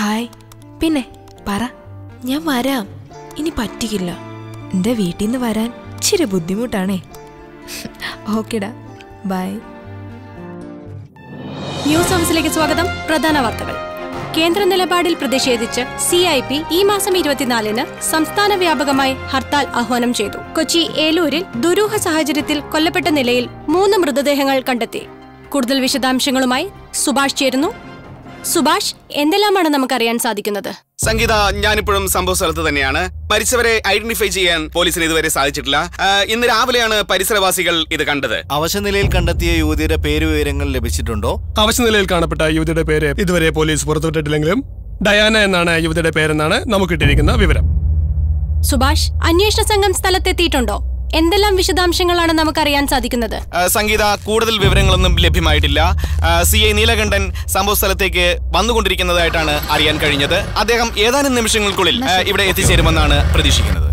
Hi പിന്നെ പറ ഞാൻ വരാം ഇനി പറ്റിക്കില്ല എൻ്റെ വീട്ടിൽ നിന്ന് വരാൻ ഇച്ചിരി ബുദ്ധിമുട്ടാണേ ഓക്കെടാ ബൈ ന്യൂസ് ഹൗസിലേക്ക് സ്വാഗതം പ്രധാന വാർത്തകൾ കേന്ദ്ര നിലപാടിൽ പ്രതിഷേധിച്ച് സി ഐ പി ഈ മാസം ഇരുപത്തിനാലിന് സംസ്ഥാന വ്യാപകമായി ഹർത്താൽ ആഹ്വാനം ചെയ്തു കൊച്ചി ഏലൂരിൽ ദുരൂഹ സാഹചര്യത്തിൽ കൊല്ലപ്പെട്ട നിലയിൽ മൂന്ന് മൃതദേഹങ്ങൾ കണ്ടെത്തി കൂടുതൽ വിശദാംശങ്ങളുമായി സുഭാഷ് ചേരുന്നു സുഭാഷ് എന്തെല്ലാമാണ് നമുക്കറിയാൻ സാധിക്കുന്നത് സംഗീത ഞാനിപ്പോഴും സംഭവ സ്ഥലത്ത് തന്നെയാണ് മരിച്ചവരെ ഐഡന്റിഫൈ ചെയ്യാൻ പോലീസിന് ഇതുവരെ സാധിച്ചിട്ടില്ല ആ, ഇന്ന് രാവിലെയാണ് പരിസരവാസികൾ ഇത് കണ്ടത് അവശനിലയിൽ കണ്ടെത്തിയ യുവതിയുടെ പേര് വിവരങ്ങൾ ലഭിച്ചിട്ടുണ്ടോ അവശനിലയിൽ കാണപ്പെട്ട യുവതിയുടെ പേര് ഇതുവരെ പോലീസ് പുറത്തുവിട്ടിട്ടില്ലെങ്കിലും ഡയാന എന്നാണ് യുവതിയുടെ പേരെന്നാണ് നമുക്ക് കിട്ടിയിരിക്കുന്ന വിവരം സുഭാഷ് അന്വേഷണ സംഘം സ്ഥലത്തെത്തിയിട്ടുണ്ടോ എന്തെല്ലാം വിശദാംശങ്ങളാണ് നമുക്കറിയാൻ സാധിക്കുന്നത് ആ, സംഗീത കൂടുതൽ വിവരങ്ങളൊന്നും ലഭ്യമായിട്ടില്ല സി ഐ നീലകണ്ഠൻ സംഭവ സ്ഥലത്തേക്ക് വന്നുകൊണ്ടിരിക്കുന്നതായിട്ടാണ് അറിയാൻ കഴിഞ്ഞത് അദ്ദേഹം ഏതാനും നിമിഷങ്ങൾക്കുള്ളിൽ ആ, ഇവിടെ എത്തിച്ചേരുമെന്നാണ് പ്രതീക്ഷിക്കുന്നത്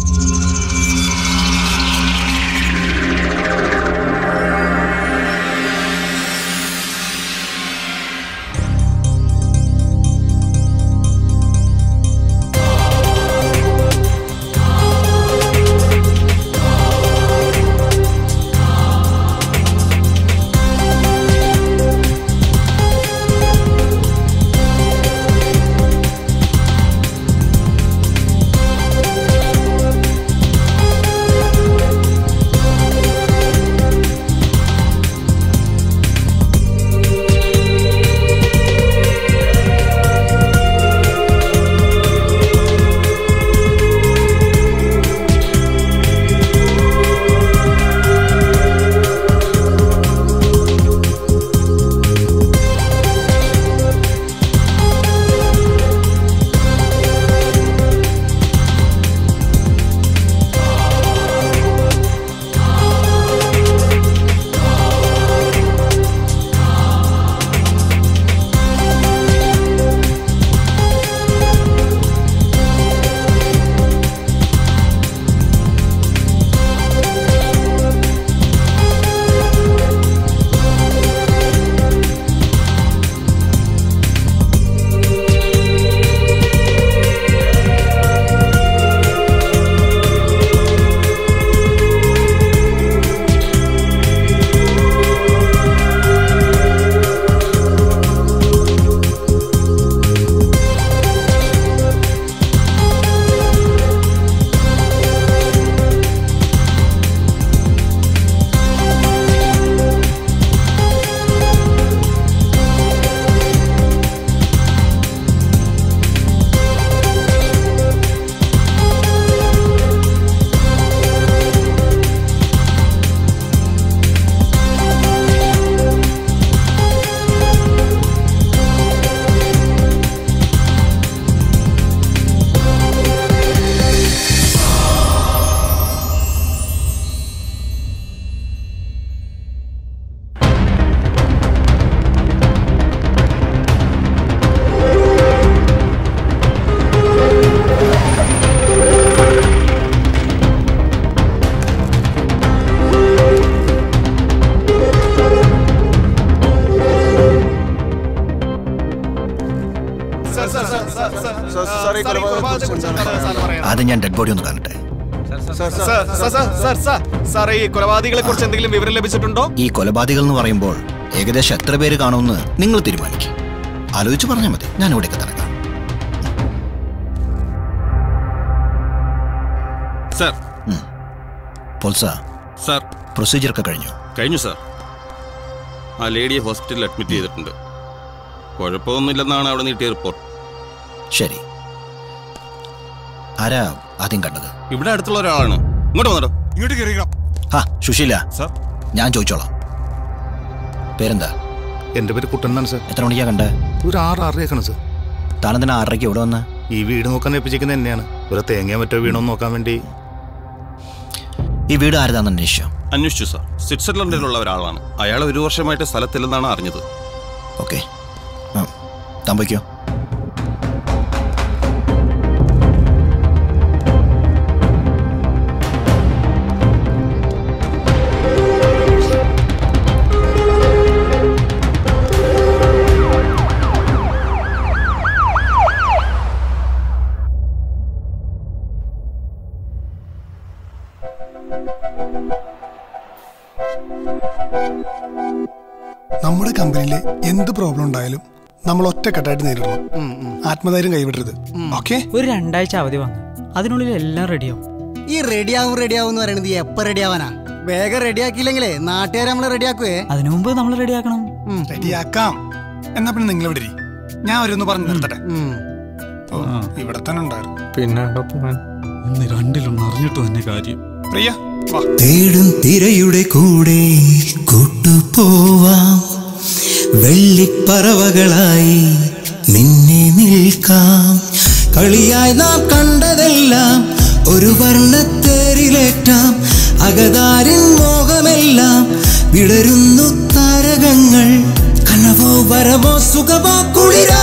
ആദ്യം ഞാൻ ഡെഡ് ബോഡി ഒന്ന് കാണട്ടെ സാർ ഈ കൊലപാതകളെ കുറിച്ച് എന്തെങ്കിലും വിവരം ലഭിച്ചിട്ടുണ്ടോ ഈ കൊലപാതകൾ എന്ന് പറയുമ്പോൾ ഏകദേശം എത്ര പേര് കാണുമെന്ന് നിങ്ങൾ തീരുമാനിക്കും ആലോചിച്ച് പറഞ്ഞാൽ മതി ഞാൻ ഇവിടേക്ക് തിരക്കാം സാർ പൊൽസ സാർ പ്രൊസീജിയർ ഒക്കെ കഴിഞ്ഞു കഴിഞ്ഞു സാർ ആ ലേഡിയെ ഹോസ്പിറ്റലിൽ അഡ്മിറ്റ് ചെയ്തിട്ടുണ്ട് കുഴപ്പമൊന്നുമില്ലെന്നാണ് അവിടെ നീട്ടിയ റിപ്പോർട്ട് ശരി ആരാ ആദ്യം കണ്ടത് ഇവിടെ അടുത്തുള്ള ഒരാളാണ് ഇങ്ങോട്ട് വന്നോ ഇങ്ങോട്ട് കയറിക്കണം ആ സുശീല സാർ ഞാൻ ചോദിച്ചോളാം പേരെന്താ എന്റെ പേര് കുട്ടൻ എന്നാണ് സാർ എത്ര മണിക്കാ കണ്ടേ ഒരു ആറ് ആറരയൊക്കെയാണ് സാർ താനെന്തിനാ ആറരയ്ക്ക് ഇവിടെ വന്ന് ഈ വീട് നോക്കാൻ ഏൽപ്പിച്ചിരിക്കുന്നത് തന്നെയാണ് ഒരു തേങ്ങ മറ്റോ വീണോ എന്ന് നോക്കാൻ വേണ്ടി ഈ വീട് ആരതാന്ന് അന്വേഷിച്ചോ അന്വേഷിച്ചു സാർ സ്വിറ്റ്സർലൻഡിലുള്ള ഒരാളാണ് അയാൾ ഒരു വർഷമായിട്ട് സ്ഥലത്തില്ലെന്നാണ് അറിഞ്ഞത് ഓക്കെ താൻ പോയിക്കോ നമ്മുടെ കമ്പനിയിൽ എന്ത് പ്രോബ്ലം ഉണ്ടായാലും നമ്മൾ ഒറ്റക്കെട്ടായിട്ട് നേരിടണം ആത്മധൈര്യം കൈവിടരുത് ഓക്കെ ഒരു രണ്ടാഴ്ച അവധി വാങ്ങും അതിനുള്ളിൽ എല്ലാം റെഡിയാവും ഈ റെഡിയാവും റെഡിയാവും എന്ന് പറയുന്നത് എപ്പോ റെഡിയാവാനാ വേഗം റെഡിയാക്കിയില്ലെങ്കിലേ നാട്ടുകാരെ നമ്മളെ റെഡിയാക്കുവേ അതിനു മുമ്പ് നമ്മൾ റെഡിയാക്കണം റെഡിയാക്കാം എന്നാ പിന്നെ നിങ്ങൾ ഇവിടെ ഇരി. ഞാൻ ഒരു പറഞ്ഞു നിർത്തട്ടെ ഓ, ഇവിടെ തന്നെ ഉണ്ടായിരുന്നു പിന്നെ ഇന്ന് രണ്ടിലൊന്ന് അറിഞ്ഞിട്ട് തന്നെ കാര്യം പ്രിയ വാ തേടും തിരയുടെ കൂടെ കൂട്ടുപോവാം വെള്ളിപ്പറവകളായി നിന്നെ നിൽക്കാം കളിയായി നാം കണ്ടതെല്ലാം ഒരു വർണ്ണത്തേരിലേറ്റാം അകതാരിൻ മോഹമെല്ലാം വിടരുന്നു താരകങ്ങൾ കനവോ വരവോ സുഖമോ കുളിരാ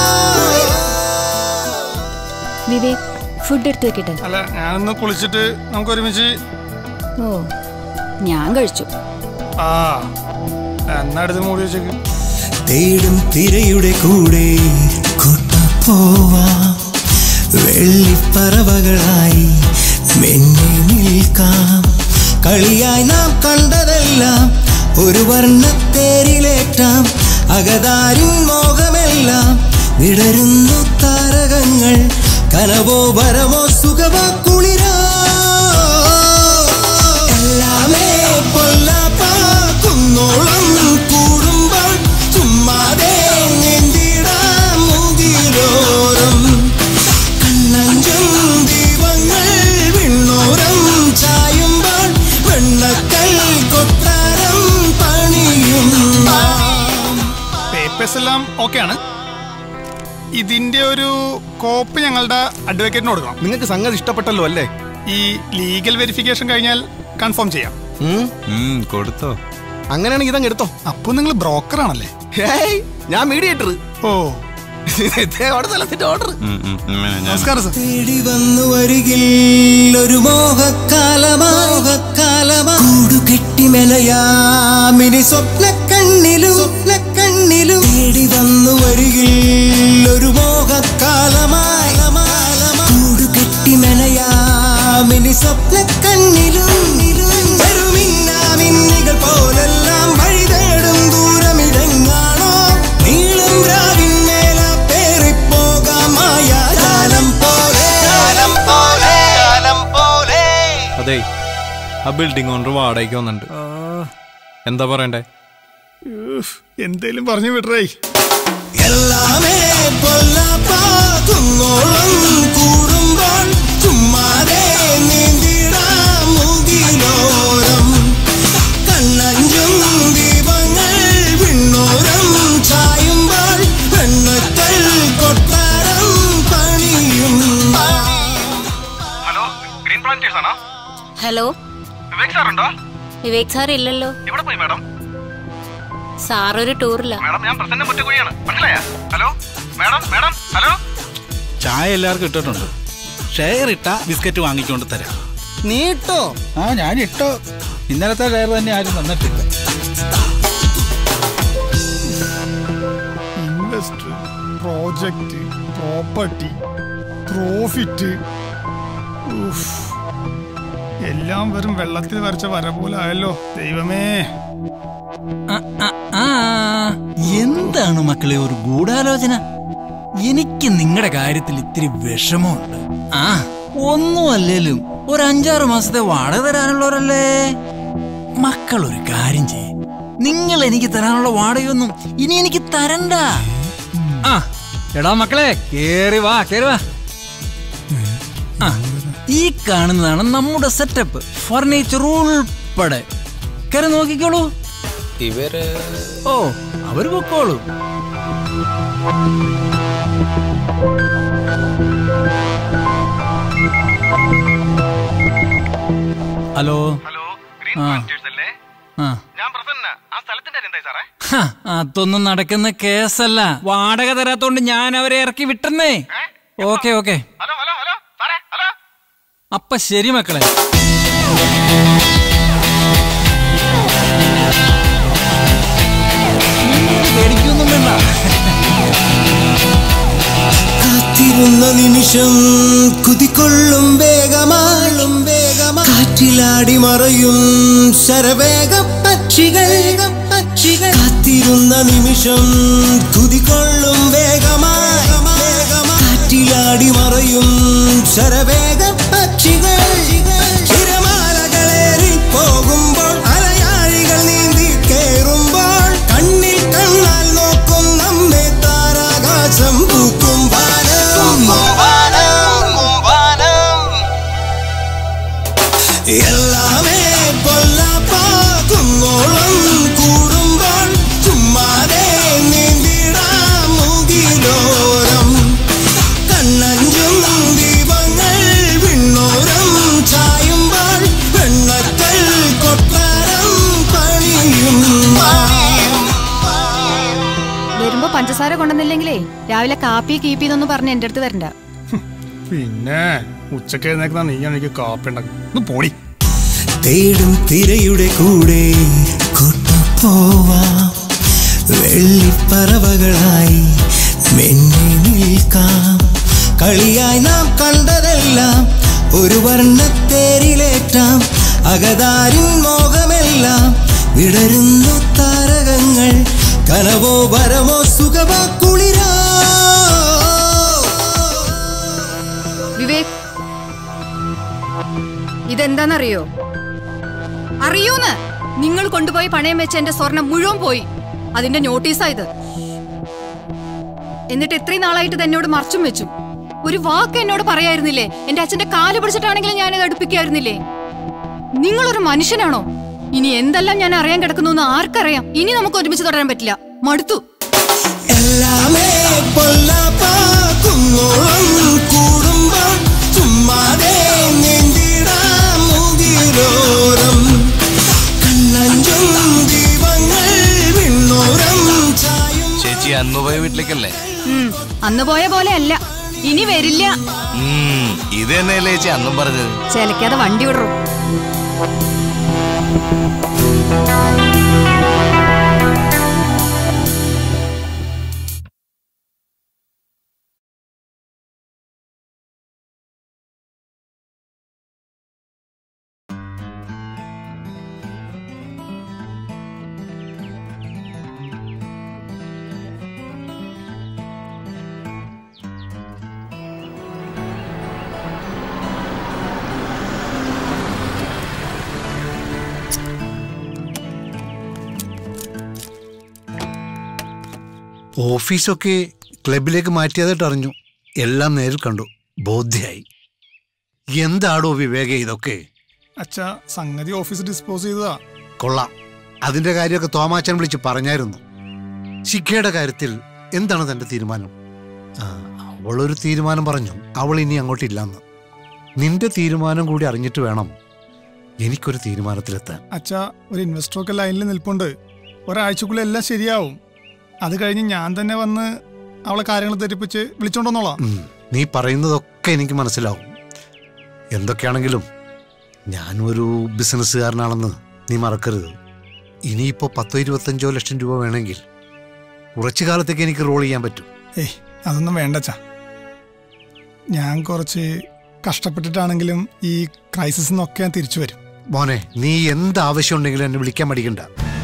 വിവേക് ഫുഡ് എടുത്തു വെക്കട്ടെ അല്ല ഞാനൊന്ന് കുളിച്ചിട്ട് നമുക്ക് ഒരുമിച്ച് ഓ ഞാൻ കഴിച്ചു ആ എന്നാ എടുത്ത് മൂടി വെച്ചേക്ക് തേടും തിരയുടെ കൂടെ കൊണ്ടുപോവാം വെള്ളിപ്പറവകളായി മെന്നെ നിൽക്കാം കളിയായി നാം കണ്ടതെല്ലാം ഒരു വർണ്ണത്തേരിലേറ്റാം അകതാരിൻ മോഹമെല്ലാം വിടരുന്നു താരകങ്ങൾ കനവോ വരവോ സുഖമോ കുളിരോ എല്ലാമേ പൊല്ലാപ്പാക്കുന്നോളം കൂടുമ്പോൾ ചുമ്മാതെ നീന്തിടാം മുകിലോരം കണ്ണഞ്ചും ദീപങ്ങൾ വിണ്ണോരം ചായുമ്പോൾ വെണ്ണക്കൽ കൊട്ടാരം പണിയും പേപ്പേഴ്സ് എല്ലാം ഓക്കെ ആണ് ഇതിന്റെ ഒരു കോപ്പി ഞങ്ങളുടെ അഡ്വക്കേറ്റിന് കൊടുക്കണം നിങ്ങൾക്ക് സംഗതി ഇഷ്ടപ്പെട്ടല്ലോ അല്ലേ ഈ ലീഗൽ വെരിഫിക്കേഷൻ കഴിഞ്ഞാൽ കൺഫേം ചെയ്യാം കൊടുത്തോ അങ്ങനെയാണെങ്കിൽ ഇതങ്ങ് എടുത്തോ അപ്പൊ നിങ്ങൾ ബ്രോക്കർ ആണല്ലേ ഹേയ് ഞാൻ മീഡിയേറ്റർ ഓ ഓർഡർ നമസ്കാരം സർ തേടി വന്നു വരികിൽ ഒരു മോഹക്കാലമാകക്കാലമാ കൂടുകെട്ടി മെനയാമിനി സ്വപ്ന കണ്ണിലും സ്വപ്ന കണ്ണിലും തേടി വന്നു വരികിൽ ഒരു മോഹക്കാലമായി കൂടുകെട്ടി മെനയാമിനി സ്വപ്ന കണ്ണിലും ചെറുമിന്നാമിന്നികൾ പോലെല്ലാം വഴി തേടും ദൂരമിതെങ്ങാണോ നീളം രാവിന്മേല പേറിപ്പോകാമായ ജാലം പോലെ ജാലം പോലെ ജാലം പോലെ അതെ ആ ബിൽഡിംഗ് ഓണർ വാടകയ്ക്ക് വന്നിട്ടുണ്ട് എന്താ പറയണ്ടേ എന്തേലും പറഞ്ഞു വിടറേ എല്ലാമേ പൊല്ലാപ്പാകുന്നോളം കൂടുമ്പോൾ ചുമ്മാതെ നീന്തിടാം മുകിലോരം കണ്ണഞ്ചും ദീപങ്ങൾ വിണ്ണോരം ചായുമ്പോൾ പെണ്ണക്കൽ കൊട്ടാരം പണിയും ഹലോ ഗ്രീൻ പ്ലാന്റേഴ്സ് ആണോ ഹലോ വിവേക് സാർ ഉണ്ടോ വിവേക് സാർ ഇല്ലല്ലോ എവിടെ പോയി മാഡം സാർ ഒരു ടൂറില്ല മാഡം ഞാൻ പ്രസന്ന മുറ്റുകുഴിയാണ് മനസ്സിലായ ഹലോ മാഡം മാഡം ഹലോ ചായ എല്ലാവർക്കും ഇട്ടിട്ടുണ്ട് ഷെയർ ഇട്ട ബിസ്ക്കറ്റ് വാങ്ങിക്കൊണ്ട് തരാം നീ ഇട്ടോ ആ ഞാൻ ഇട്ടോ ഇന്നലത്തെ ഷെയർ തന്നെ ആരും തന്നിട്ടില്ല ഇൻവെസ്റ്റർ പ്രോജക്റ്റ് പ്രോപ്പർട്ടി പ്രോഫിറ്റ് എല്ലാം വെറും വെള്ളത്തിൽ വരച്ച വര പോലെ ആയല്ലോ ദൈവമേ ആ എന്താണ് മക്കളെ ഒരു ഗൂഢാലോചന എനിക്ക് നിങ്ങളുടെ കാര്യത്തിൽ ഇത്തിരി വിഷമമുണ്ട് ആ ഒന്നും അല്ലേലും ഒരു അഞ്ചാറ് മാസത്തെ വാടക തരാനുള്ളവരല്ലേ മക്കൾ ഒരു കാര്യം ചെയ്യ് നിങ്ങൾ എനിക്ക് തരാനുള്ള വാടകയൊന്നും ഇനി എനിക്ക് തരണ്ട ആ എടാ മക്കളെ കേറി വാ കേറി വാ ആ ഈ കാണുന്നതാണ് നമ്മുടെ സെറ്റപ്പ് ഫർണിച്ചർ ഉൾപ്പെടെ കയറി നോക്കിക്കോളൂ ഇവര് ഓ അവര് പൊക്കോളൂ ഹലോ ആ ആ ഹ, അതൊന്നും നടക്കുന്ന കേസല്ല വാടക തരാത്തോണ്ട് ഞാൻ അവരെ ഇറക്കി വിട്ടെന്നേ ഓക്കെ ഓക്കെ അപ്പൊ ശരി മക്കളെ പേടിക്കൊന്നും വേണ്ട കാത്തിരുന്ന നിമിഷം കുതികൊള്ളും വേഗമാളും വേഗമാ കാറ്റിലാടി മറയും ശരവേഗ പക്ഷികൾ പക്ഷികൾ കാത്തിരു കാത്തിരുന്ന നിമിഷം കുതികൊള്ളും വേഗമായി കാറ്റിലാടി മറയും ശരവേഗ പക്ഷികൾ തിരമാലകളേറി പോകുമ്പോൾ അലയാഴികൾ നീന്തി കേറുമ്പോൾ കണ്ണിൽ കണ്ണാൽ നോക്കും നമ്മെ താരാകാശം പൂക്കും വാനം എല്ലാമേ കൊല്ലാപ്പാകുന്നോളം കൂടുമ്പോൾ ചുമ്മാതെ നീന്തിടാം മുകിലോരം കണ്ണഞ്ചും ദീപങ്ങൾ വിണ്ണോരം ചായുമ്പോൾ വെണ്ണക്കൽ കൊട്ടാരം പണിയും വരുമ്പോ പഞ്ചസാര കൊണ്ടുവന്നില്ലെങ്കിലേ രാവിലെ കാപ്പി കീപ്പി എന്നൊന്നും പറഞ്ഞ് എന്റെ അടുത്ത് വരണ്ട പിന്നെ ഉച്ചക്ക് എഴുന്നേക്കുന്ന നീ എനിക്ക് കാപ്പി ഉണ്ടാക്കും ഒന്ന് പോടി തേടും തിരയുടെ കൂടെ കൊണ്ടുപോവാം വെള്ളിപ്പറവകളായി മെന്നെ നിൽക്കാം കളിയായി നാം കണ്ടതെല്ലാം ഒരു വർണ്ണത്തേരിലേറ്റാം അകതാരിൻ മോഹമെല്ലാം വിടരുന്നു താരകങ്ങൾ കനവോ വരമോ സുഖമോ കുളിരോ വിവേക് ഇതെന്താന്നറിയോ അറിയൂന്ന് നിങ്ങൾ കൊണ്ടുപോയി പണയം വെച്ച എന്റെ സ്വർണം മുഴുവൻ പോയി അതിന്റെ നോട്ടീസാ ഇത് എന്നിട്ട് ഇത്രയും നാളായിട്ട് ഇത് എന്നോട് മറച്ചും വെച്ചു ഒരു വാക്ക് എന്നോട് പറയായിരുന്നില്ലേ എന്റെ അച്ഛന്റെ കാല് പിടിച്ചിട്ടാണെങ്കിലും ഞാനിത് അടുപ്പിക്കായിരുന്നില്ലേ നിങ്ങളൊരു മനുഷ്യനാണോ ഇനി എന്തെല്ലാം ഞാൻ അറിയാൻ കിടക്കുന്നു എന്ന് ആർക്കറിയാം ഇനി നമുക്ക് ഒരുമിച്ച് തുടരാൻ പറ്റില്ല മടുത്തു എല്ലാമേ പൊല്ലാപ്പാക്കുന്നോളം കൂടുമ്പോൾ ചുമ്മാതെ നീന്തിടാം മുകിലോരം കണ്ണഞ്ചും ദീപങ്ങൾ വിണ്ണോരം ചായും ചേച്ചി അന്ന് പോയ വീട്ടിലേക്കല്ലേ ഉം, അന്ന് പോയ പോലെ അല്ല ഇനി വരില്ല ഉം, ഇത് തന്നെയല്ലേ ചേച്ചി അന്നും പറഞ്ഞത് ചിലക്കാതെ വണ്ടി വിടറോ ഓഫീസൊക്കെ ക്ലബിലേക്ക് മാറ്റിയതായിട്ട് അറിഞ്ഞു എല്ലാം നേരിൽ കണ്ടു ബോധ്യായി എന്താടോ വിവേക ഇതൊക്കെ അച്ഛാ സംഗതി ഓഫീസ് ഡിസ്പോസ് ചെയ്തതാ കൊള്ളാം അതിന്റെ കാര്യമൊക്കെ തോമാച്ചൻ വിളിച്ച് പറഞ്ഞായിരുന്നു ശിഖയുടെ കാര്യത്തിൽ എന്താണ് തന്റെ തീരുമാനം ആ, അവളൊരു തീരുമാനം പറഞ്ഞു അവൾ ഇനി അങ്ങോട്ടില്ലെന്ന് നിന്റെ തീരുമാനം കൂടി അറിഞ്ഞിട്ട് വേണം എനിക്കൊരു തീരുമാനത്തിലെത്താൻ അച്ഛാ ഒരു ഇൻവെസ്റ്ററൊക്കെ ലൈനിൽ നിൽപ്പുണ്ട് ഒരാഴ്ചക്കുള്ളിൽ എല്ലാം ശരിയാവും അത് കഴിഞ്ഞ് ഞാൻ തന്നെ വന്ന് അവളെ കാര്യങ്ങൾ ധരിപ്പിച്ച് വിളിച്ചോണ്ടോന്നോളാം ഉം, നീ പറയുന്നതൊക്കെ എനിക്ക് മനസ്സിലാവും എന്തൊക്കെയാണെങ്കിലും ഞാനും ഒരു ബിസിനസ്സുകാരനാണെന്ന് നീ മറക്കരുത് ഇനിയിപ്പോ പത്തോ ഇരുപത്തഞ്ചോ ലക്ഷം രൂപ വേണമെങ്കിൽ കുറച്ചു കാലത്തേക്ക് എനിക്ക് റോൾ ചെയ്യാൻ പറ്റും ഏയ് അതൊന്നും വേണ്ടച്ചാ ഞാൻ കുറച്ച് കഷ്ടപ്പെട്ടിട്ടാണെങ്കിലും ഈ ക്രൈസിസ് നിന്നൊക്കെ ഞാൻ തിരിച്ചു വരും മോനെ നീ എന്ത് ആവശ്യം ഉണ്ടെങ്കിലും എന്നെ വിളിക്കാൻ മടിക്കണ്ട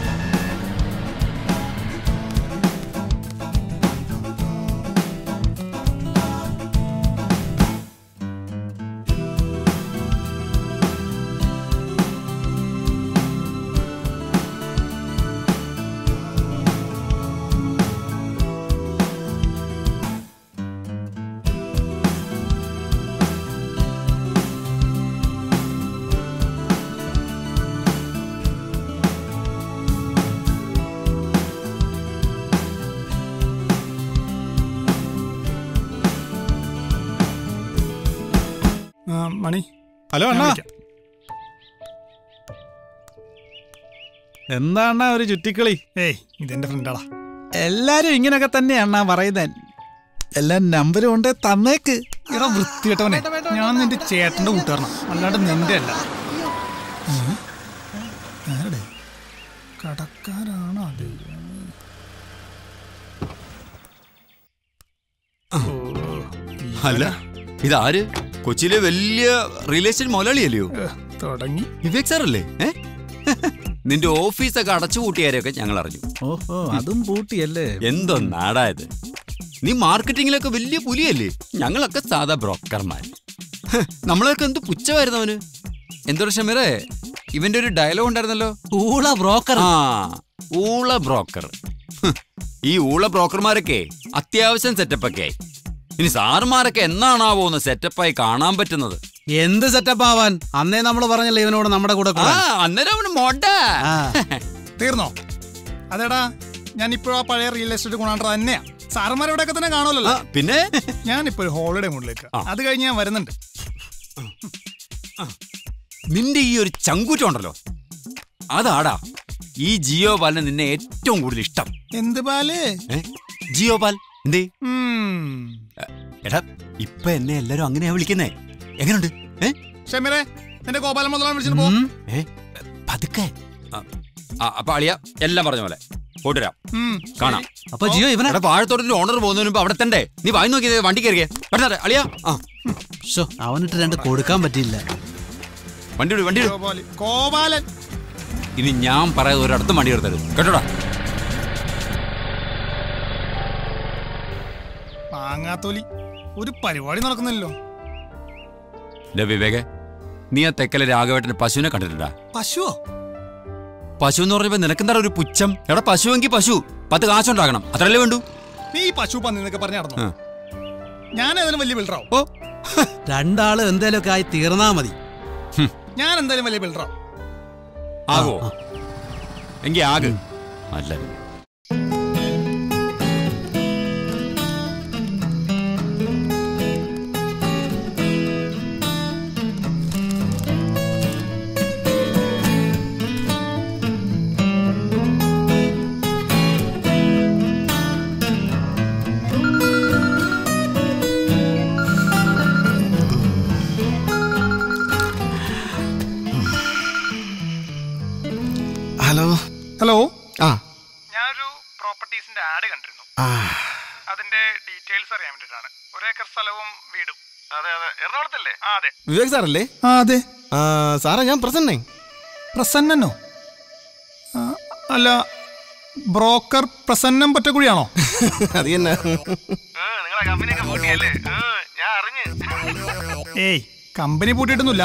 ആ, മണി ഹലോ ഞാൻ അണ്ണാ വിളിക്കാം. എന്താ അണ്ണാ ഒരു ചുറ്റിക്കളി ഏയ് ഇതെന്റെ ഫ്രണ്ടാടാ എല്ലാരും ഇങ്ങനൊക്കെ തന്നെയാ അണ്ണാ പറയുന്നത് എല്ലാം നമ്പരും ഉണ്ട് തന്നേക്ക് എടാ വൃത്തികെട്ടവനെ ഞാൻ നിന്റെ ചേട്ടന്റെ കൂട്ടുകാരനാ അല്ലാണ്ട് നിന്റെ അല്ല ഉം. ആരുടെ? കടക്കാരാണോ അത് അല്ല ഇതാര് കൊച്ചിയിലെ വലിയ റിയൽ എസ്റ്റേറ്റ് മുതലാളിയല്ലയോ തുടങ്ങി വിവേക് സാറല്ലേ ഏ നിന്റെ ഓഫീസൊക്കെ അടച്ചുപൂട്ടിയാരെയൊക്കെ ഞങ്ങൾ അറിഞ്ഞു ഓഹോ അതും പൂട്ടിയല്ലേ എന്തോ നാടായത് നീ മാർക്കറ്റിങ്ങിലൊക്കെ വലിയ പുലിയല്ലേ ഞങ്ങളൊക്കെ സാധാ ബ്രോക്കർമാർ ഹ്, നമ്മളൊക്കെ എന്ത് പുച്ഛമായിരുന്നു അവന് എന്തോ ഷമീറേ ഇവന്റെ ഒരു ഡയലോഗ് ഉണ്ടായിരുന്നല്ലോ ഊള ബ്രോക്കർ ആ ഊള ബ്രോക്കർ ഹ്, ഈ ഊള ബ്രോക്കർമാരൊക്കെ അത്യാവശ്യം സെറ്റപ്പൊക്കെ ആയി ഇനി സാറുമാരൊക്കെ എന്നാണാവോ ഒന്ന് സെറ്റപ്പായി കാണാൻ പറ്റുന്നത് എന്ത് സെറ്റപ്പ് ആവാൻ അന്നേ നമ്മൾ പറഞ്ഞല്ലേ ഇവനോട് നമ്മുടെ കൂടെ ആ അന്നേരം അവന് മൊട തീർന്നോ അതെടാ ഞാൻ ഇപ്പോഴും ആ പഴയ റിയൽ എസ്റ്റേറ്റ് കൊണ്ടാണ്ട തന്നെയാ സാറന്മാർ ഇവിടെയൊക്കെ തന്നെ കാണുമല്ലോ പിന്നെ ഞാനിപ്പോ ഒരു ഹോളിഡേ മൂഡിലേക്ക് അത് കഴിഞ്ഞ് ഞാൻ വരുന്നുണ്ട് നിന്റെ ഈ ഒരു ചങ്കൂറ്റം ഉണ്ടല്ലോ അതാടാ ഈ ജിയോ പാലിന് നിന്നെ ഏറ്റവും കൂടുതൽ ഇഷ്ടം എന്ത് പാല് ഏ? ജിയോ പാൽ എന്തേ ഉം. എടാ ഇപ്പൊ എന്നെ എല്ലാരും അങ്ങനെയാ വിളിക്കുന്നേ എങ്ങനെയുണ്ട് ഏ ഷമീറെ നിന്റെ ഗോപാലൻ മുതലാണ് വിളിച്ചിട്ട് പോ ഏ പതുക്കെ ആ, ആ, അപ്പൊ അളിയ എല്ലാം പറഞ്ഞ പോലെ പോട്ടുവരാം ഉം. കാണാം അപ്പൊ ജിയോ ഇവനെ എടാ വാഴത്തോട്ടിൽ ഓണർ പോകുന്നതിന് മുമ്പ് അവിടെ തന്നെ നീ വായി നോക്കിയത് വണ്ടി കയറിയേ പെട്ടെന്ന് അളിയ ആ ഷോ അവനിട്ട് രണ്ട് കൊടുക്കാൻ പറ്റിയില്ല വണ്ടി വിട് വണ്ടി വിട് ഗോപാലൻ ഗോപാലൻ ഇനി ഞാൻ പറയാതെ ഒരിടത്തും വണ്ടി എടുത്തരുത് കേട്ടോടാ മാങ്ങാത്തോലി ഒരു പരിപാടി നടക്കുന്നില്ലല്ലോ ഡേ വിവേകെ നീ ആ തെക്കലെ രാഘവേട്ടന്റെ പശുവിനെ കണ്ടിട്ടുണ്ടാ പശുവോ പശു എന്ന് പറഞ്ഞപ്പോ നിനക്കെന്താ ഒരു പുച്ഛം എടാ പശുവെങ്കിൽ പശു പത്ത് കാശുണ്ടാക്കണം അത്രല്ലേ വേണ്ടു നീ ഈ പശു പന്നി എന്നൊക്കെ പറഞ്ഞു നടന്നു ആ. ഞാൻ ഏതായാലും വലിയ ബിൽഡറാവും ഓ രണ്ടാള് എന്തേലൊക്കെ ആയി തീർന്നാ മതി ഞാൻ എന്തായാലും വലിയ ബിൽഡറാവും ആകോ എങ്കി ആക് അല്ല ഹലോ ഹലോ ആ ഞാനൊരു പ്രോപ്പർട്ടീസിന്റെ ആഡ് കണ്ടിരുന്നു ആ അതിന്റെ ഡീറ്റെയിൽസ് അറിയാൻ വേണ്ടിട്ടാണ് ഒരേക്കർ സ്ഥലവും വീടും അതെ അതെ എറണാകുളത്തല്ലേ ആ അതെ വിവേക് സാറല്ലേ ആ അതെ ആ സാറേ ഞാൻ പ്രസന്നേ പ്രസന്നനോ ആ, അല്ല ബ്രോക്കർ പ്രസന്നം പറ്റക്കുഴിയാണോ അത് തന്നെ ഏയ് കമ്പനി പൂട്ടിയിട്ടൊന്നുമില്ല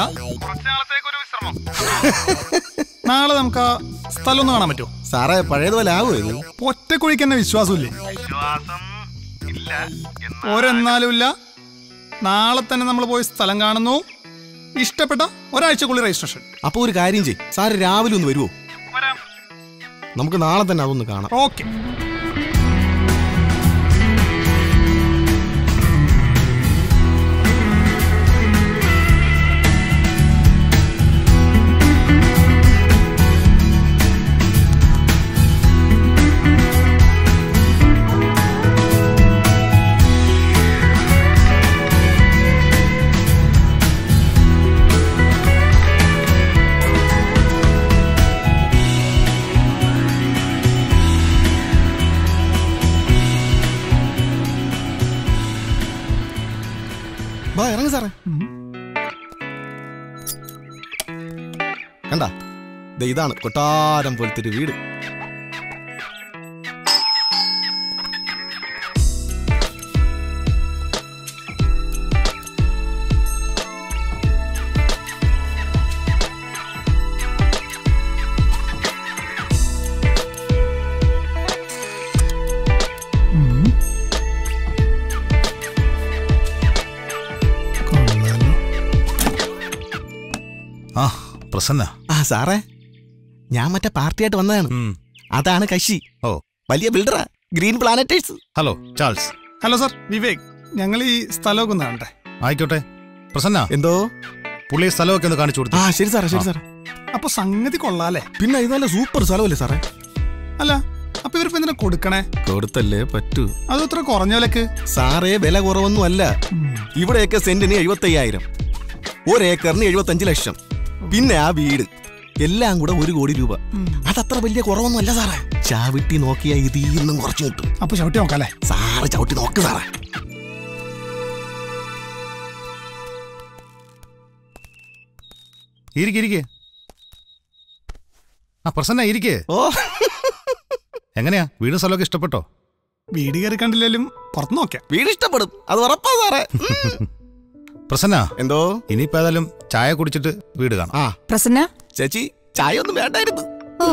നാളെ നമുക്ക് ആ സ്ഥലം ഒന്ന് കാണാൻ പറ്റുമോ സാറേ പഴയതുപോലെ ആകുമോ ഇത് ഒറ്റക്കുഴിക്ക് തന്നെ വിശ്വാസമില്ലേ ഒരെന്നാലും ഇല്ല നാളെ തന്നെ നമ്മൾ പോയി സ്ഥലം കാണുന്നു ഇഷ്ടപ്പെട്ട ഒരാഴ്ചക്കുള്ളിൽ രജിസ്ട്രേഷൻ അപ്പൊ ഒരു കാര്യം ചെയ് സാറ് രാവിലെ ഒന്ന് വരുമോ നമുക്ക് നാളെ തന്നെ അതൊന്ന് കാണാം ഓക്കെ ബാ ഇറങ്ങി സാറേ കണ്ട ഇതാണ് കൊട്ടാരം പോലത്തെ ഒരു വീട് ആ പ്രസന്ന ആ സാറേ ഞാൻ മറ്റേ പാർട്ടിയായിട്ട് വന്നതാണ് അതാണ് കശി ഓ വലിയ ബിൽഡറാ green planters hello Charles hello sir Vivek ഞങ്ങൾ ഈ സ്ഥലമൊക്കെ ഒന്ന് കാണട്ടെ ആയിക്കോട്ടെ പ്രസന്ന എന്തോ പുള്ളി സ്ഥലമൊക്കെ ഒന്ന് കാണിച്ചു കൊടുത്തു ആ ശരി സാറേ ശരി സാറേ അപ്പൊ സംഗതി കൊള്ളാല്ലേ പിന്നെ ഇത് നല്ല സൂപ്പർ സ്ഥലമല്ലേ സാറേ അല്ല അപ്പൊ ഇവർക്ക് എന്തിനാ കൊടുക്കണേ കൊടുത്തല്ലേ പറ്റൂ അത് ഇത്ര കുറഞ്ഞ വിലക്ക് സാറേ വില കുറവൊന്നും അല്ല ഇവിടെയൊക്കെ സെന്റിന് എഴുപത്തയ്യായിരം ഒരേക്കറിന് എഴുപത്തഞ്ച് ലക്ഷം പിന്നെ ആ വീട് എല്ലാം കൂടെ ഒരു കോടി രൂപ അതത്ര വലിയ കുറവൊന്നും അല്ല സാറേ ചവിട്ടി നോക്കിയാ ഇതിൽ നിന്നും കുറച്ച് കിട്ടും അപ്പൊ ചവിട്ടി നോക്കാല്ലേ സാറ് ചവിട്ടി നോക്ക് സാറേ ഇരിക്കെ ഇരിക്കെ ആ പ്രസന്ന ഇരിക്കേ ഓ എങ്ങനെയാ വീടും സ്ഥലമൊക്കെ ഇഷ്ടപ്പെട്ടോ വീട് കയറി കണ്ടില്ലേലും പുറത്ത് നോക്കാം വീട് ഇഷ്ടപ്പെടും അത് ഉറപ്പാ സാറേ പ്രസന്ന എന്തോ ഇനിയിപ്പോ ഏതായാലും ചായ കുടിച്ചിട്ട് വീട് കാണാം ആ പ്രസന്ന ചേച്ചി ചായ ഒന്നും വേണ്ടായിരുന്നു ഓ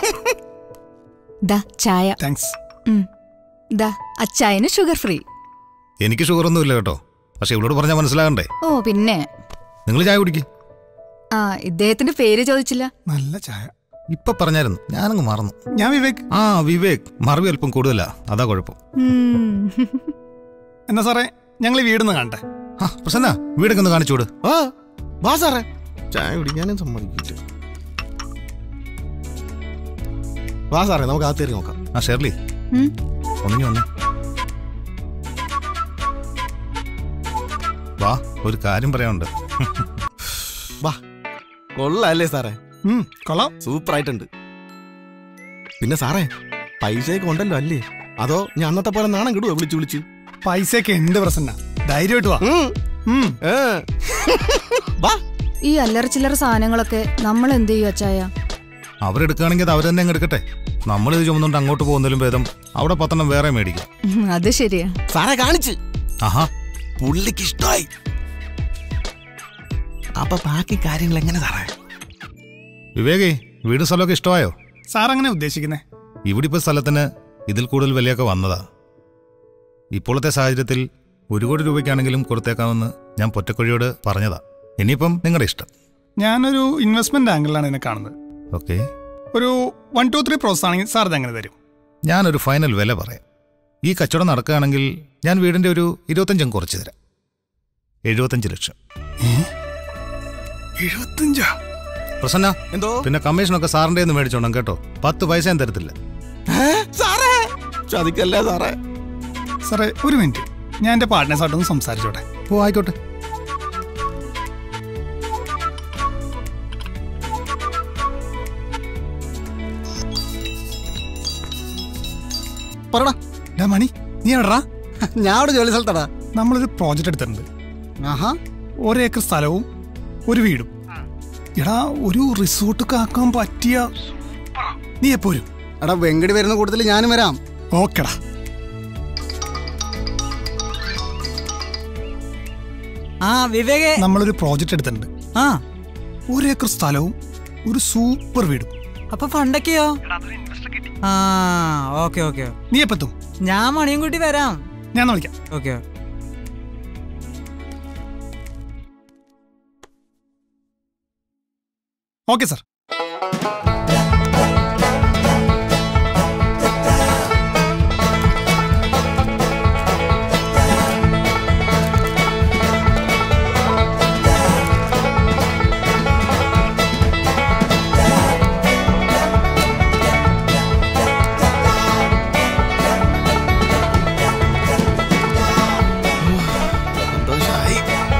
ദാ ചായ താങ്ക്സ് ദാ അച്ചായന് ഷുഗർ ഫ്രീ എനിക്ക് ഷുഗർ ഒന്നും ഇല്ല കേട്ടോ പക്ഷെ ഇവളോട് പറഞ്ഞാൽ മനസ്സിലാകണ്ടേ ഓ പിന്നെ നിങ്ങൾ ചായ കുടിക്ക് ആ ഇദ്ദേഹത്തിന്റെ പേര് ചോദിച്ചില്ല നല്ല ചായ ഇപ്പൊ പറഞ്ഞായിരുന്നു ഞാനങ്ങ് മറന്നു ഞാൻ വിവേക് ആ വിവേക് മറവി അല്പം കൂടുതലാ അതാ കുഴപ്പം എന്നാ സാറേ ഞങ്ങൾ ഈ വീടൊന്ന് കാണട്ടെ ആ പ്രസന്ന വീടൊക്കെ ഒന്ന് കാണിച്ചോട് ആ വാ സാറേ ചായ കുടിക്കാനും സമ്മതിക്കില്ല വാ സാറേ നമുക്ക് അകത്ത് കയറി നോക്കാം ആ ഷെർലി ഒന്നിഞ്ഞു വന്നു വാ ഒരു കാര്യം പറയാനുണ്ട് വാ കൊള്ളാല്ലേ സാറേ കൊള്ളാം സൂപ്പർ ആയിട്ടുണ്ട് പിന്നെ സാറേ പൈസയൊക്കെ ഉണ്ടല്ലോ അല്ലേ അതോ ഞാൻ അന്നത്തെ പോലെ നാണം കിടുവോ വിളിച്ചു വിളിച്ച് പൈസയൊക്കെ ഉണ്ട് പ്രസന്ന ധൈര്യമായിട്ട് വാ ഉം. വാ ഈ അല്ലറ ചില്ലറ സാധനങ്ങളൊക്കെ നമ്മൾ എന്ത് ചെയ്യും അച്ചായ അവരെടുക്കുകയാണെങ്കിൽ അത് അവർ തന്നെ അങ്ങ് എടുക്കട്ടെ നമ്മളിത് ചുമന്നുകൊണ്ട് അങ്ങോട്ട് പോകുന്നതിലും ഭേദം അവിടെ പത്തെണ്ണം വേറെ മേടിക്കാം ഉം, അത് ശരിയാ സാറേ കാണിച്ച് ആഹാ പുള്ളിക്ക് ഇഷ്ടമായി അപ്പൊ ബാക്കി കാര്യങ്ങൾ എങ്ങനെ സാറേ വിവേകേ വീടും സ്ഥലമൊക്കെ ഇഷ്ടമായോ സാർ അങ്ങനെ ഉദ്ദേശിക്കുന്നേ ഇവിടെ ഇപ്പോൾ സ്ഥലത്തിന് ഇതിൽ കൂടുതൽ വിലയൊക്കെ വന്നതാ ഇപ്പോഴത്തെ സാഹചര്യത്തിൽ ഒരു കോടി രൂപയ്ക്കാണെങ്കിലും കൊടുത്തേക്കാമെന്ന് ഞാൻ പൊറ്റക്കൊഴിയോട് പറഞ്ഞതാ ഇനിയിപ്പം നിങ്ങളുടെ ഇഷ്ടം ഞാനൊരു ഇൻവെസ്റ്റ്മെന്റ് ആംഗിളിലാണ് ഇതിനെ കാണുന്നത് ഓക്കെ ഒരു വൺ ടു ത്രീ പ്രോസസ് ആണെങ്കിൽ സാർ ഇത് എങ്ങനെ തരും ഞാനൊരു ഫൈനൽ വില പറയാം ഈ കച്ചവടം നടക്കുകയാണെങ്കിൽ ഞാൻ വീടിൻ്റെ ഒരു ഇരുപത്തഞ്ചും കുറച്ച് തരാം എഴുപത്തഞ്ച് ലക്ഷം എഴുപത്തഞ്ചാ പ്രസന്ന എന്തോ പിന്നെ കമ്മീഷനൊക്കെ സാറിൻ്റെ നിന്ന് മേടിച്ചോണം കേട്ടോ പത്ത് പൈസയും തരത്തില്ല സാറേ ചതിക്കല്ലേ സാറേ സാറേ ഒരു മിനിറ്റ് ഞാൻ എൻ്റെ പാർട്ട്നേഴ്സായിട്ടൊന്ന് സംസാരിച്ചോട്ടെ ഓ ആയിക്കോട്ടെ പറടാ ഡാ മണി നീ എവിടാ ഞാൻ അവിടെ ജോലി സ്ഥലത്തടാ നമ്മളൊരു പ്രോജക്റ്റ് എടുത്തിട്ടുണ്ട് ആഹാ ഒരേക്കർ സ്ഥലവും ഒരു വീടും എടാ ഒരു റിസോർട്ടൊക്കെ ആക്കാൻ പറ്റിയ നീ എപ്പോ വരും എടാ വെങ്കടി വരുന്ന കൂട്ടത്തിൽ ഞാനും വരാം ഓക്കെടാ ആ വിവേകേ നമ്മളൊരു പ്രോജക്റ്റ് എടുത്തിട്ടുണ്ട് ആ ഒരേക്കർ സ്ഥലവും ഒരു സൂപ്പർ വീടും അപ്പൊ ഫണ്ടൊക്കെയോ ആ ഓക്കെ ഓക്കെ നീ എപ്പെത്തും ഞാൻ മണിയും കൂട്ടി വരാം ഞാൻ വിളിക്കാം ഓക്കെ ഓക്കെ സാർ സന്തോഷായി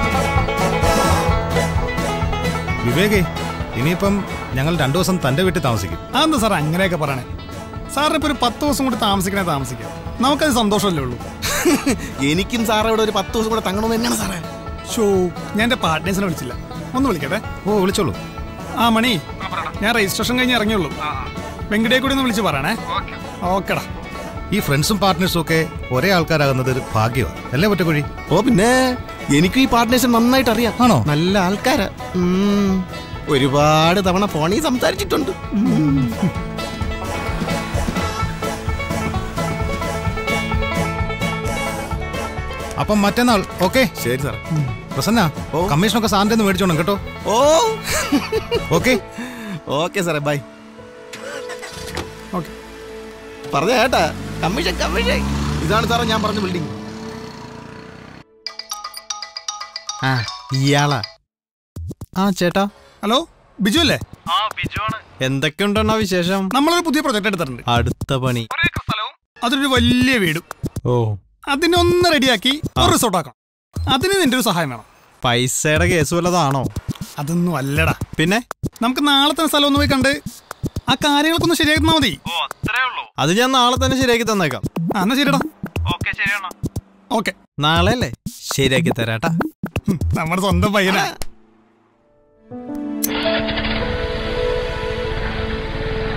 വിവേകേ ഇനിയിപ്പം ഞങ്ങൾ രണ്ടു ദിവസം തൻ്റെ വീട്ടിൽ താമസിക്കും അതെന്താ സാർ അങ്ങനെയൊക്കെ പറയണേ സാറിന് ഇപ്പൊ ഒരു പത്ത് ദിവസം കൂടി താമസിക്കണേ താമസിക്കാം നമുക്കത് സന്തോഷമല്ലേ ഉള്ളൂ എനിക്കും സാറേ ഇവിടെ ഒരു പത്ത് ദിവസം കൂടെ തങ്ങണമെന്ന് തന്നെയാണ് സാറേ ഷോ ഞാൻ എൻ്റെ പാർട്ട്നേഴ്സിനെ വിളിച്ചില്ല ഒന്ന് വിളിക്കട്ടെ ഓ വിളിച്ചോളൂ ആ മണി ഞാൻ രജിസ്ട്രേഷൻ കഴിഞ്ഞ് ഇറങ്ങിയുള്ളൂ വെങ്കടയെ കൂടി ഒന്ന് വിളിച്ച് പറയണേ ഓക്കെടാ ഈ ഫ്രണ്ട്സും പാർട്ട്നേഴ്സും ഒക്കെ ഒരേ ആൾക്കാരാകുന്നത് ഒരു ഭാഗ്യമാണ് അല്ലേ പറ്റക്കുഴി ഓ പിന്നെ എനിക്കും ഈ പാർട്ട്നേഴ്സ് നന്നായിട്ട് അറിയാം ആണോ നല്ല ആൾക്കാരാ ഉം. ഒരുപാട് തവണ ഫോണിൽ സംസാരിച്ചിട്ടുണ്ട് ഉം. അപ്പം മറ്റന്നാൾ ഓക്കെ ശരി സാർ പ്രസന്ന കമ്മീഷനൊക്കെ സാറിൻ്റെ നിന്ന് മേടിച്ചോണം കേട്ടോ ഓ ഓക്കെ ഓക്കെ സാറേ ബൈ ഓക്കെ പറഞ്ഞ കേട്ടാ കമ്മീഷൻ കമ്മീഷൻ ഇതാണ് സാറേ ഞാൻ പറഞ്ഞ ബിൽഡിംഗ് ആ ഇയാളാ ആ ചേട്ടാ ഹലോ ബിജു അല്ലേ എന്തൊക്കെയുണ്ടെണ്ണ വിശേഷം നമ്മളൊരു പുതിയ പ്രൊജക്ട് എടുത്തിട്ടുണ്ട് അടുത്ത പണി അതൊരു വലിയ വീടും ഓ അതിനൊന്ന് റെഡിയാക്കി ഒരു റിസോർട്ട് ആക്കണം അതിന് നിന്റെ ഒരു സഹായം വേണം പൈസയുടെ കേസ് വല്ലതാണോ അതൊന്നും അല്ലടാ പിന്നെ നമുക്ക് നാളെ തന്നെ സ്ഥലം ഒന്ന് പോയി കണ്ട് ആ കാര്യങ്ങളൊക്കെ ഒന്ന് ശരിയാക്കി തന്നാ മതി അത് ഞാൻ നാളെ തന്നെ ശരിയാക്കി തന്നേക്കാം ആ എന്നാ ശരിടാ ഓക്കെ നാളെ അല്ലേ ശരിയാക്കി തരാട്ടാ നമ്മുടെ സ്വന്തം പയ്യനാ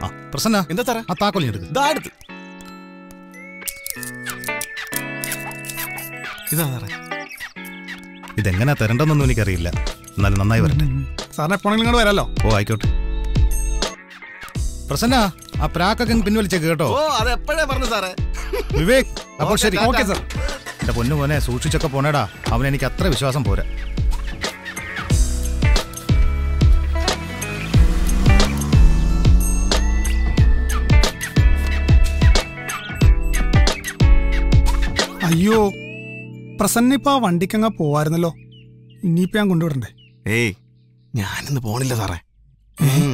ആ പ്രസന്ന എന്താ സാറേ ആ താക്കോൽ എടുക്ക് ഇതാ അടുത്ത് ഇതാ സാറേ ഇതെങ്ങനെ തരണ്ടെന്നൊന്നും എനിക്കറിയില്ല എന്നാലും നന്നായി വരട്ടെ സാറിന് എപ്പോഴെങ്കിലും ഇങ്ങോട്ട് വരാലോ ഓ ആയിക്കോട്ടെ പ്രസന്ന ആ പ്രാക്കൊക്കെ അങ്ങ് പിൻവലിച്ചേക്ക് കേട്ടോ ഓ അത് എപ്പോഴേ പറഞ്ഞു സാറേ വിവേക് അപ്പോൾ ഓക്കേ, ശരി ടാറ്റാ. ഓക്കെ സാർ എന്റെ പൊന്നു മോനെ സൂക്ഷിച്ചൊക്കെ പോണേടാ അവൻ എനിക്ക് അത്ര വിശ്വാസം പോരാ അയ്യോ പ്രസന്ന ഇപ്പൊ ആ വണ്ടിക്കങ്ങ പോവായിരുന്നല്ലോ ഇനിയിപ്പോ ഞാൻ കൊണ്ടുവിടണ്ടേ ഏയ് ഞാനിന്ന് പോണില്ല സാറേ ഉം.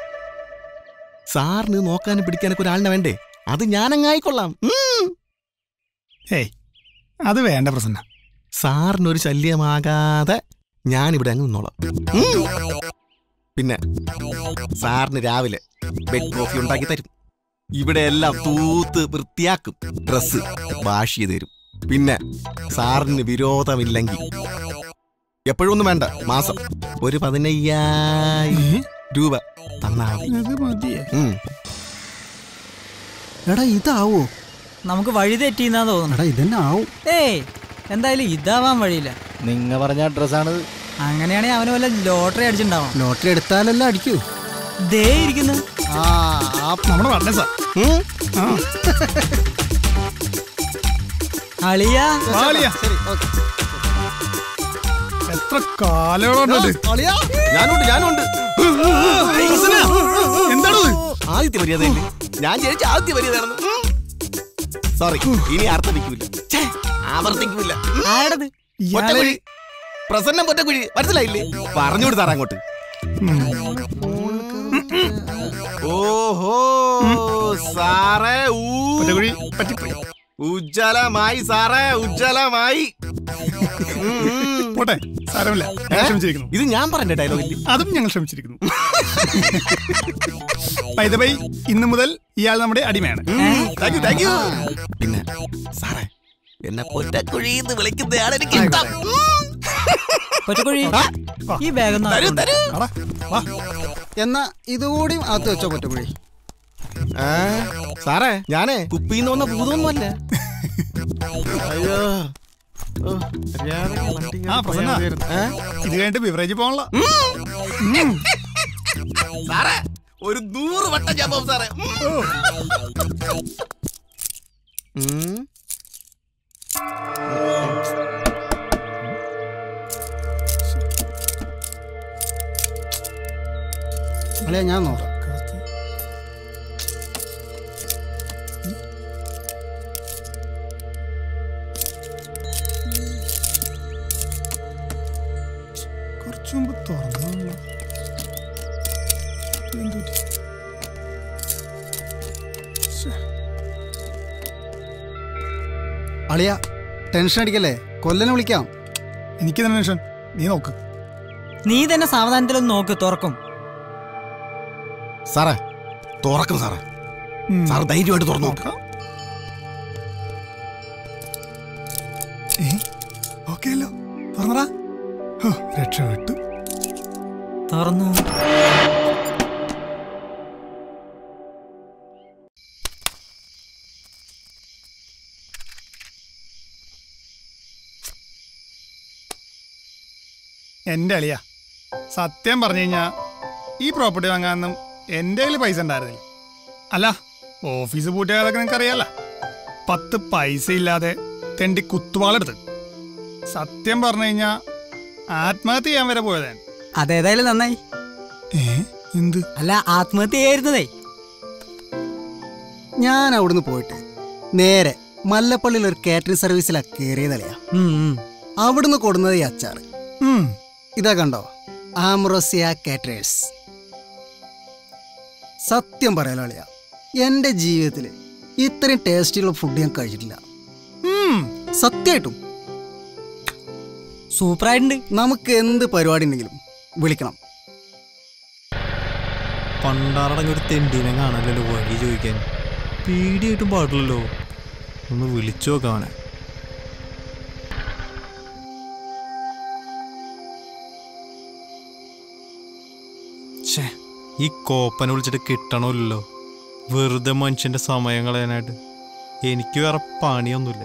സാറിന് നോക്കാനും പിടിക്കാനൊക്കെ ഒരാളിനെ വേണ്ടേ അത് ഞാനങ്ങായിക്കൊള്ളാം ഉം. ഏയ് അത് വേണ്ട പ്രസന്ന സാറിനൊരു ശല്യമാകാതെ ഞാനിവിടെ അങ്ങ് നിന്നോളാം ഉം. പിന്നെ സാറിന് രാവിലെ ബെഡ് കോഫി ഉണ്ടാക്കി തരും ഇവിടെ എല്ലാം തൂത്ത് വൃത്തിയാക്കും ഡ്രസ്സ് വാഷ് ചെയ്ത് തരും പിന്നെ സാറിന് വിരോധമില്ലെങ്കിൽ എപ്പോഴൊന്നും വേണ്ട മാസം ഒരു പതിനയ്യായിരം രൂപ തന്നാ മതി ഉം. എടാ ഇതാവോ നമുക്ക് വഴി തെറ്റിന്നാ തോന്നുന്നു എടാ ഇതന്നെ ആവും ഏയ് എന്തായാലും ഇതാവാൻ വഴിയില്ല നിങ്ങ പറഞ്ഞ അഡ്രസ്സാണ് അങ്ങനെയാണെങ്കിൽ അവന് വല്ല ലോട്ടറി അടിച്ചിട്ടുണ്ടാവണം ലോട്ടറി എടുത്താലല്ല അടിക്കൂ ദേ ഇരിക്കുന്നു ആ ആ നമ്മുടെ വണ്ടേ സാർ ആ അളിയാ വാളിയാ. എത്ര കാലോടുണ്ട് ഞാനുണ്ട് ഞാനുണ്ട് എന്താണത് ആദ്യത്തെ മര്യാദയല്ലേ ഞാൻ ജയിച്ച ആദ്യത്തെ മര്യാദയാണെന്ന് സോറി ഇനി അർത്ഥമിക്കൂല ഛേ, ആവർത്തിക്കൂല ആരടത് പൊറ്റക്കുഴി പ്രസന്നം പൊറ്റക്കുഴി മനസ്സിലായില്ലേ പറഞ്ഞുകൊടു സാറേ അങ്ങോട്ട് ഓഹോ സാറേ ഊ ഉജ്ജലമായി സാറേ ഉജ്ജലമായി ഉം, ഉം. പോട്ടെ സാരമില്ല ഞങ്ങൾ ക്ഷമിച്ചിരിക്കുന്നു ഇത് ഞാൻ പറഞ്ഞ ഡയലോഗില്ലേ അതും ഞങ്ങൾ ക്ഷമിച്ചിരിക്കുന്നു പൈതബൈ ഇന്നു മുതൽ ഇയാൾ നമ്മുടെ അടിമയാണ് താങ്ക് യു താങ്ക് യു പിന്നെ സാറേ എന്നെ പൊറ്റക്കുഴി എന്ന് വിളിക്കുന്നതാണ് എനിക്ക് ഇഷ്ടം പൊറ്റക്കുഴി ഈ ബാഗ് തരൂ തരൂ എന്നാ ഇതുകൂടി അകത്ത് വെച്ചോ പറ്റുകുഴി ആ, സാറേ ഞാനേ കുപ്പിന്ന് വന്ന ഭൂതമൊന്നുമല്ല അയ്യോ ഓ, അറിയാതെ വണ്ടി ആ പ്രസന്ന ഏ? ഇത് കഴിഞ്ഞിട്ട് ബിവറേജ് പോകണല്ലോ സാറേ ഒരു നൂറ് വട്ടം ഞാൻ പോകും സാറേ ഉം. അല്ലേ ഞാൻ നോക്കാം കുറച്ചു മുമ്പ് തുറന്നല്ലോ എന്തുപറ്റി? ശ്ശെ. അളിയ ടെൻഷൻ അടിക്കല്ലേ കൊല്ലനെ വിളിക്കാം എനിക്ക് തന്നെ ടെൻഷൻ നീ നോക്ക് നീ തന്നെ സാവധാനത്തിലൊന്ന് നോക്ക് തുറക്കും സാറേ തുറക്കും സാറേ സാർ ധൈര്യമായിട്ട് തുറന്നു നോക്കാം ഓക്കെ അല്ലോ തുറന്നടാ ഹോ, രക്ഷപ്പെട്ടു തുറന്നു എൻ്റെ അളിയ സത്യം പറഞ്ഞു കഴിഞ്ഞാൽ ഈ പ്രോപ്പർട്ടി വാങ്ങാനൊന്നും എൻ്റെ കയ്യിൽ പൈസ ഉണ്ടായിരുന്നില്ല അല്ല ഓഫീസ് പൂട്ടിയാതൊക്കെ നിങ്ങൾക്ക് അറിയാലോ പത്ത് പൈസ ഇല്ലാതെ തെണ്ടി കുത്തുവാളെടുത്ത് സത്യം പറഞ്ഞു കഴിഞ്ഞാൽ ആത്മഹത്യ ചെയ്യാൻ വരെ പോയതാണ് അതേതായാലും നന്നായി എന്ത് അല്ല ആത്മഹത്യ ചെയ്യായിരുന്നതേ ഞാൻ അവിടുന്ന് പോയിട്ട് നേരെ മല്ലപ്പള്ളിയിൽ ഒരു കാറ്ററിംഗ് സർവീസിലാ കയറിയതല്ലയാ അവിടുന്ന് കൊടുന്നത് ഈ അച്ചാറ് ഇതാ കണ്ടോ ആംറോസിയ കാറ്ററേഴ്സ് സത്യം പറയാലോ അളിയ എൻ്റെ ജീവിതത്തിൽ ഇത്രയും ടേസ്റ്റിയുള്ള ഫുഡ് ഞാൻ കഴിച്ചിട്ടില്ല സത്യമായിട്ടും സൂപ്പറായിട്ടുണ്ട് നമുക്ക് എന്ത് പരിപാടി ഉണ്ടെങ്കിലും വിളിക്കണം പണ്ടാറടങ്ങ ഒരു തെണ്ടീനെ കാണാനല്ലോ വഴി ചോദിക്കാൻ പേടിയായിട്ടും പാടില്ലല്ലോ ഒന്ന് വിളിച്ചു നോക്കാം അവനെ ഛേ ഈ കോപ്പനെ വിളിച്ചിട്ട് കിട്ടണമല്ലോ വെറുതെ മനുഷ്യന്റെ സമയം കളയാനായിട്ട് എനിക്ക് വേറെ പണിയൊന്നുമില്ല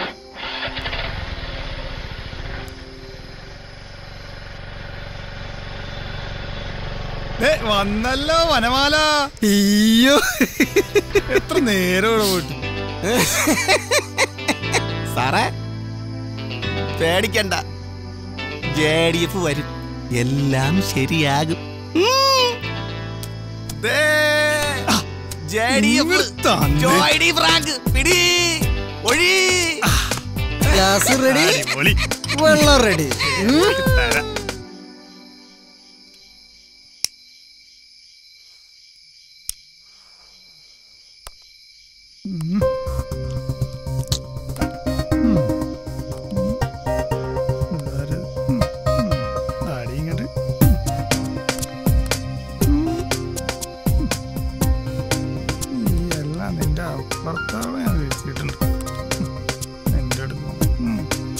ദേ, വന്നല്ലോ വനമാല അയ്യോ എത്ര നേരം ഇവിടെ പോയിട്ട് സാറേ പേടിക്കണ്ട ജെ ഡി എഫ് വരും എല്ലാം ശരിയാകും ഗ്ലാസ് റെഡി വെള്ളം റെഡി അടി ഇങ്ങോട്ട് ഈ എല്ലാം നിന്റെ ഭർത്താവ് ഞാൻ കഴിച്ചിട്ടുണ്ട് എൻ്റെ അടുത്ത് ഉം.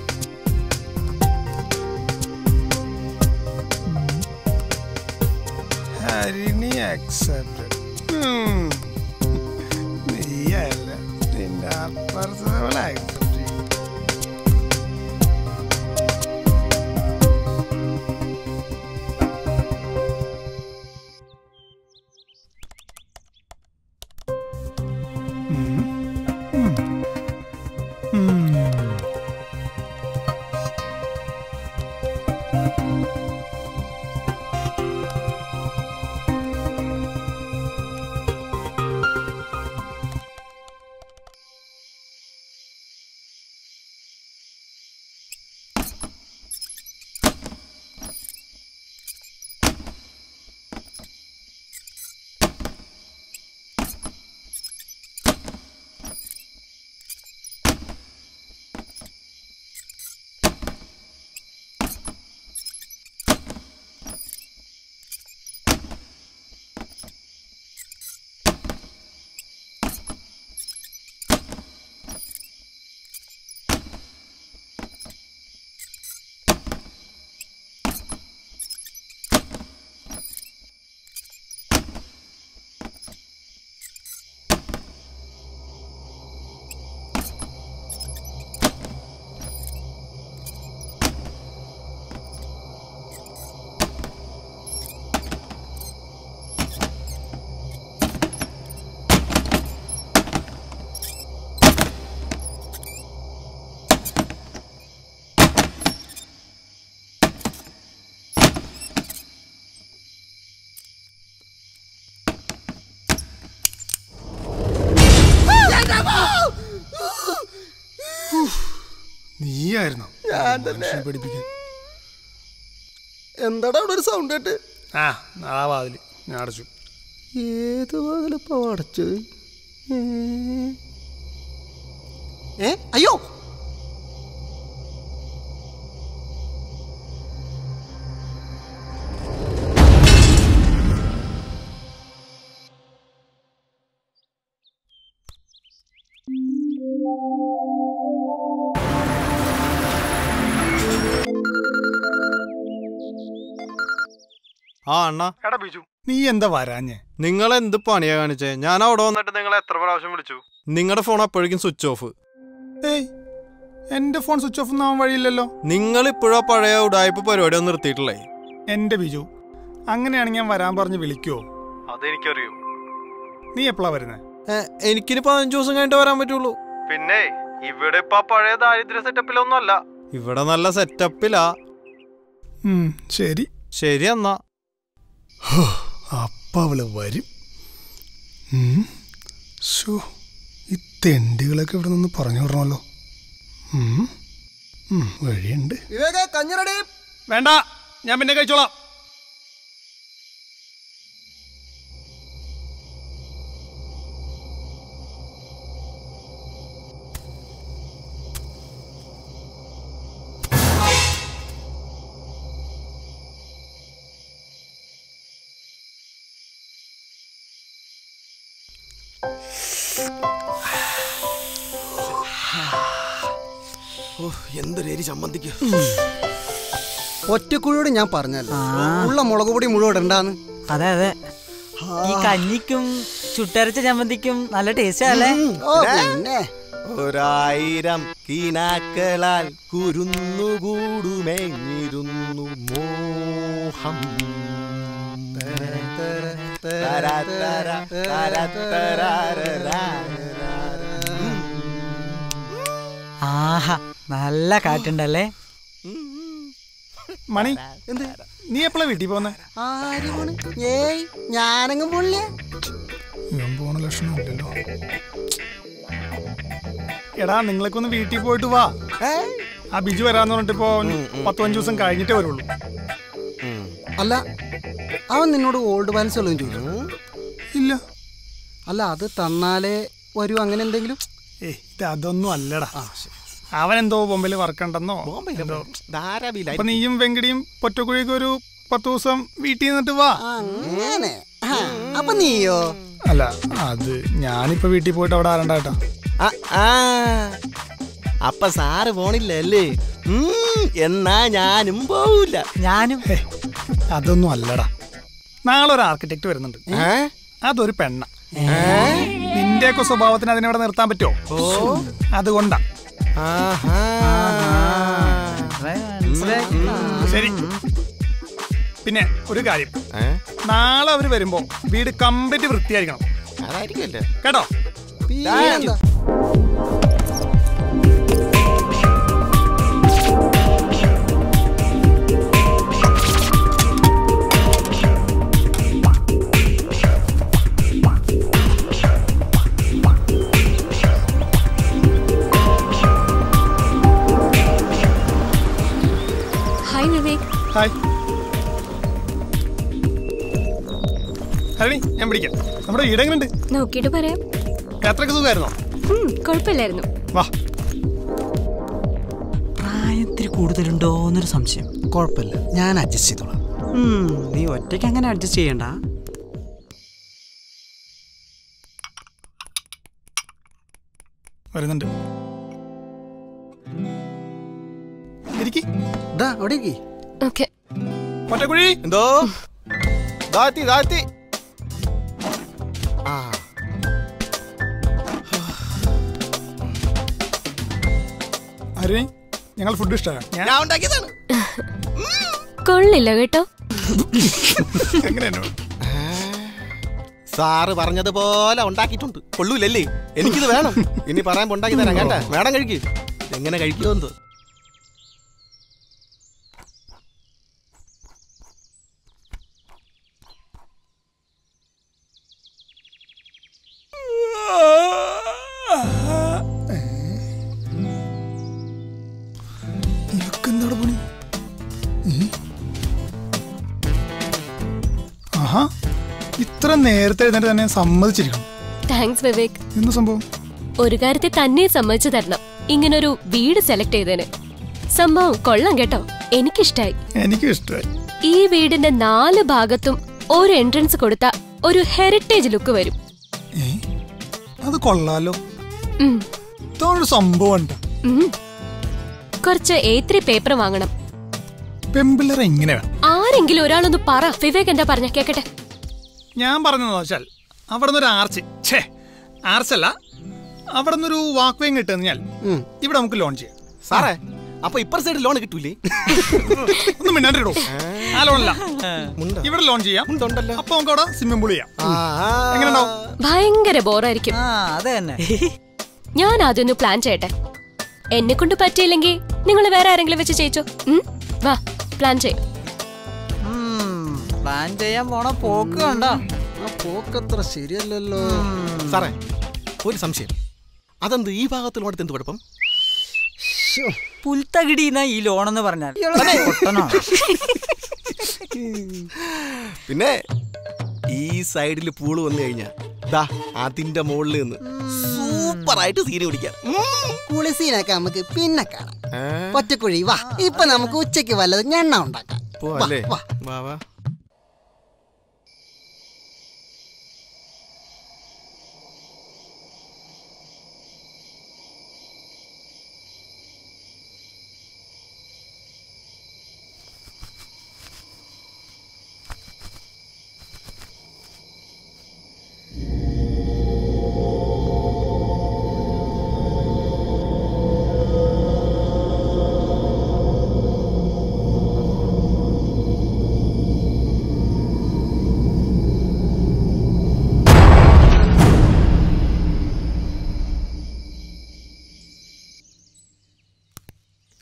ഹരിണി ആക്സെപ്റ്റഡ് നീയല്ല നിന്റെ അപ്പുറത്തവളെ ആക്സെപ്റ്റ് ചെയ്യും നീയായിരുന്നോ ഞാൻ തന്നെ. മനുഷ്യനെ പഠിപ്പിക്കാൻ എന്താടാ അവിടെ ഒരു സൗണ്ട് കേട്ട് ആ ആ വാതില് ഞാൻ അടച്ചു ഏത് വാതിലിപ്പോ അടച്ചത് ഏ? ഏ അയ്യോ ആ അണ്ണാ എടാ ബിജു നീ എന്താ വരാഞ്ഞേ നിങ്ങൾ എന്ത് പണിയാ കാണിച്ചേ ഞാൻ അവിടെ വന്നിട്ട് നിങ്ങൾ എത്ര പ്രാവശ്യം വിളിച്ചു നിങ്ങളുടെ ഫോൺ അപ്പോഴേക്കും സ്വിച്ച് ഓഫ് ഏയ് എന്റെ ഫോൺ സ്വിച്ച് ഓഫ് ഒന്നും ആവാൻ വഴിയില്ലല്ലോ നിങ്ങൾ ഇപ്പോഴാ പഴയ ഉടായ്പ പരിപാടി ഒന്നും നിർത്തിയിട്ടില്ലേ എന്റെ ബിജു അങ്ങനെയാണെങ്കിൽ ഞാൻ വരാൻ പറഞ്ഞ് വിളിക്കുവോ അതെനിക്കറിയൂ നീ എപ്പോഴാ വരുന്നത് എനിക്കിനി പതിനഞ്ച് ദിവസം കഴിഞ്ഞിട്ട് വരാൻ പറ്റുള്ളൂ പിന്നെ ഇവിടെ ഇപ്പൊ ആ പഴയ ദാരിദ്ര്യ സെറ്റപ്പിലൊന്നും അല്ല ഇവിടെ നല്ല സെറ്റപ്പിലാ ശരി ശരി എന്നാ അപ്പ അവള് വരും ഉം. ശ്ശോ, ഈ തെണ്ടികളൊക്കെ ഇവിടെ നിന്ന് പറഞ്ഞു വിടണമല്ലോ ഉം. ഉം, വഴിയുണ്ട് വിവേക കഞ്ഞറടി വേണ്ട ഞാൻ പിന്നെ കഴിച്ചോളാം എന്തൊരു ചമ്മന്തിക്ക് ഒറ്റക്കുഴിയോട് ഞാൻ പറഞ്ഞല്ലോ ഉള്ള മുളക് പൊടി മുഴുവൻ ഇടണ്ടാന്ന് അതെ അതെ ഈ കഞ്ഞിക്കും ചുട്ടരച്ച ചമ്മന്തിക്കും നല്ല ടേസ്റ്റ് അല്ലേ ഓ പിന്നെ ഒരായിരം കിനാക്കളാൽ കുരുന്നുകൂടുമെങ്ങിരുന്നു മോഹം തര, തര, തര, തരാരരാ. ആഹാ നല്ല കാറ്റുണ്ടല്ലേ മണി എന്ത് നീ എപ്പോഴാ വീട്ടിൽ പോന്നെ ആര് പോണ് ഏയ് ഞാനെങ്ങും പോണില്ലേ ഞാൻ പോണ ലക്ഷണമില്ലല്ലോ എടാ നിങ്ങളൊക്കെ ഒന്ന് വീട്ടിൽ പോയിട്ട് വാ ആ ബിജു വരാന്ന് പറഞ്ഞിട്ട് ഇപ്പോ പത്ത് പഞ്ച് ദിവസം കഴിഞ്ഞിട്ടേ വരുള്ളൂ അല്ല അവൻ നിന്നോട് ഓൾഡ് ബാലൻസ് വല്ലതും ചോദിച്ചു ഇല്ല അല്ല അത് തന്നാലേ വരൂ അങ്ങനെ എന്തെങ്കിലും ഏ ഇത് അതൊന്നും അല്ലടാ അവൻ എന്തോ ബോംബെയിൽ വർക്കുണ്ടെന്നോ എന്തോ അപ്പൊ നീയും വെങ്കടിയും പൊറ്റക്കുഴിക്ക് ഒരു പത്ത് ദിവസം വീട്ടിൽ നിന്നിട്ട് വാ അങ്ങനെ ആ, അപ്പൊ നീയോ അല്ല അത് ഞാനിപ്പോ വീട്ടിൽ പോയിട്ട് അവിടെ ആരണ്ട കേട്ടോ ആ, ആ. അപ്പൊ സാറ് പോണില്ല അല്ലേ ഉം, എന്നാ ഞാനും പോവില്ല ഞാനും അതൊന്നും അല്ലടാ നാളെ ഒരു ആർക്കിടെക്ട് വരുന്നുണ്ട് ഏ? അതൊരു പെണ്ണ നിന്റെയൊക്കെ സ്വഭാവത്തിന് അതിനെ ഇവിടെ നിർത്താൻ പറ്റുമോ അതുകൊണ്ടാ ശരി പിന്നെ ഒരു കാര്യം നാളെ അവര് വരുമ്പോ വീട് കംപ്ലീറ്റ് വൃത്തിയായിരിക്കണം അതായിരിക്കുമല്ലേ കേട്ടോ പിന്നെന്താ? ഹായ് വിവേക് ഹായ് ഹരണി ഞാൻ പിടിക്കാം നമ്മുടെ വീട് എങ്ങനെയുണ്ട് നോക്കിയിട്ട് പറയാം യാത്രക്ക് സുഖമായിരുന്നോ ഉം, കുഴപ്പമില്ലായിരുന്നു വാ പ്രായത്തിൽ കൂടുതലുണ്ടോ എന്നൊരു സംശയം കുഴപ്പമില്ല ഞാൻ അഡ്ജസ്റ്റ് ചെയ്തോളാം ഉം, നീ ഒറ്റയ്ക്ക് അങ്ങനെ അഡ്ജസ്റ്റ് ചെയ്യണ്ട വരുന്നുണ്ട് ഇരിക്ക് ദാ അവിടെ ഇരിക്ക്. ഓക്കെ പൊറ്റക്കുഴി എന്തോ ദാത്തി ദാത്തി ആ അരുണി ഞങ്ങൾ ഫുഡ് ഇഷ്ടമാണ് ഞാൻ ഉണ്ടാക്കിയതാണ് കൊള്ളില്ല കേട്ടോ എങ്ങനെയാണ് സാറ് പറഞ്ഞതുപോലെ ഉണ്ടാക്കിയിട്ടുണ്ട് കൊള്ളൂലല്ലേ എനിക്കിത് വേണം ഇനി പറയാൻ ഉണ്ടാക്കി തരാം കേട്ടാ മേഡം കഴിക്ക് എങ്ങനെ കഴിക്കുമെന്ന് എന്താണ് പണി ഏ? ആഹാ ഇത്ര നേരത്തെ എഴുന്നേറ്റ് തന്നെ സമ്മതിച്ചിരിക്കണം താങ്ക്സ് വിവേക് എന്താ സംഭവം ഒരു കാര്യത്തിൽ തന്നെ സമ്മതിച്ചു തരണം ഇങ്ങനൊരു വീട് സെലക്ട് ചെയ്തതിന് സംഭവം കൊള്ളാം കേട്ടോ എനിക്കിഷ്ടായി എനിക്കും ഇഷ്ടമായി ഈ വീടിന്റെ നാല് ഭാഗത്തും ഒരു എൻട്രൻസ് കൊടുത്ത ഒരു ഹെറിറ്റേജ് ലുക്ക് വരും അത് കൊള്ളാലോ ഉം, ഇതൊരു സംഭവം ഉണ്ട് ഉം. കുറച്ച് ഏത്രി പേപ്പർ വാങ്ങണം പെമ്പിള്ളേർ എങ്ങനെ വേണം ആരെങ്കിലും ഒരാളൊന്ന് പറ വിവേക് എന്താ പറഞ്ഞ കേക്കട്ടെ ഞാൻ പറഞ്ഞതെന്ന് വെച്ചാൽ അവിടെ നിന്നൊരു ആർച്ച് ഛേ ആർച്ചല്ല അവിടെ നിന്നൊരു വാക്ക് വേ കിട്ടുന്ന കഴിഞ്ഞാൽ ഇവിടെ നമുക്ക് ലോൺ ചെയ്യാം സാറേ അപ്പൊ ഇപ്പർ സൈഡ് ലോൺ കിട്ടൂലേ ഒന്നും മിണ്ടാണ്ടിടോ ആ ലോണല്ല ഇവിടെ ലോൺ ചെയ്യാം അപ്പൊ നമുക്ക് അവിടെ സ്വിമ്മിംഗ് പൂൾ ചെയ്യാം എങ്ങനെയുണ്ടാവും ഭയങ്കര ബോറായിരിക്കും അത് തന്നെ ഞാൻ ആദ്യം പ്ലാൻ ചെയ്യട്ടെ എന്നെ കൊണ്ട് പറ്റിയില്ലെങ്കിൽ നിങ്ങൾ വേറെ ആരെങ്കിലും വെച്ച് ചെയ്യിച്ചോ ഉം? വാ പ്ലാൻ ചെയ്യും പ്ലാൻ ചെയ്യാൻ പോണ പോക്ക് കണ്ട ആ പോക്കത്ര ശരിയല്ലല്ലോ സാറേ ഒരു സംശയം അതെന്ത് ഈ ഭാഗത്ത് ലോണത്ത് എന്ത് കുഴപ്പം പുൽത്തകിടിന്ന ഈ ലോൺ എന്ന് പറഞ്ഞാൽ പൊട്ടനാ. പിന്നെ ഈ സൈഡിൽ പൂള് വന്നു കഴിഞ്ഞാ ദാ അതിന്റെ മുകളിൽ നിന്ന് സൂപ്പറായിട്ട് സീന് പിടിക്കാം കുളിസീനൊക്കെ നമുക്ക് പിന്നെ കാണാം ഒറ്റക്കുഴി വാ ഇപ്പൊ നമുക്ക് ഉച്ചയ്ക്ക് വല്ലതും എണ്ണ ഉണ്ടാക്കാം പോവല്ലേ വാ, വാ വാ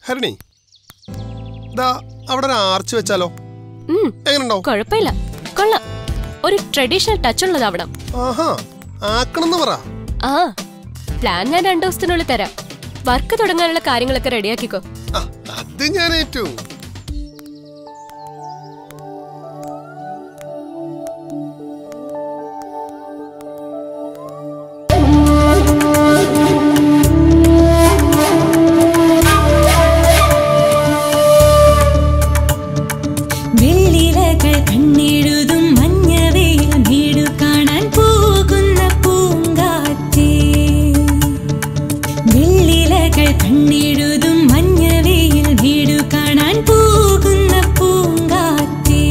ഹരിണി ദാ അവിടെ ഒരു ആർച്ച് വെച്ചാലോ എങ്ങനെയുണ്ടോ കുഴപ്പമില്ല കൊള്ളാം ഒരു ട്രഡീഷണൽ ടച്ച് ഉള്ളതാവണം ആഹാ ആക്കണമെന്ന് പറ ആ പ്ലാൻ ഞാൻ രണ്ടു ദിവസത്തിനുള്ളിൽ തരാം വർക്ക് തുടങ്ങാനുള്ള കാര്യങ്ങളൊക്കെ റെഡിയാക്കിക്കോ അത് ഞാൻ ഏറ്റു വെള്ളിലകൾ കണ്ണെഴുതും മഞ്ഞവെയിൽ വീടു കാണാൻ പോകുന്ന പൂങ്കാറ്റേ വെള്ളിലകൾ കണ്ണെഴുതും മഞ്ഞവെയിൽ വീടു കാണാൻ പോകുന്ന പൂങ്കാറ്റേ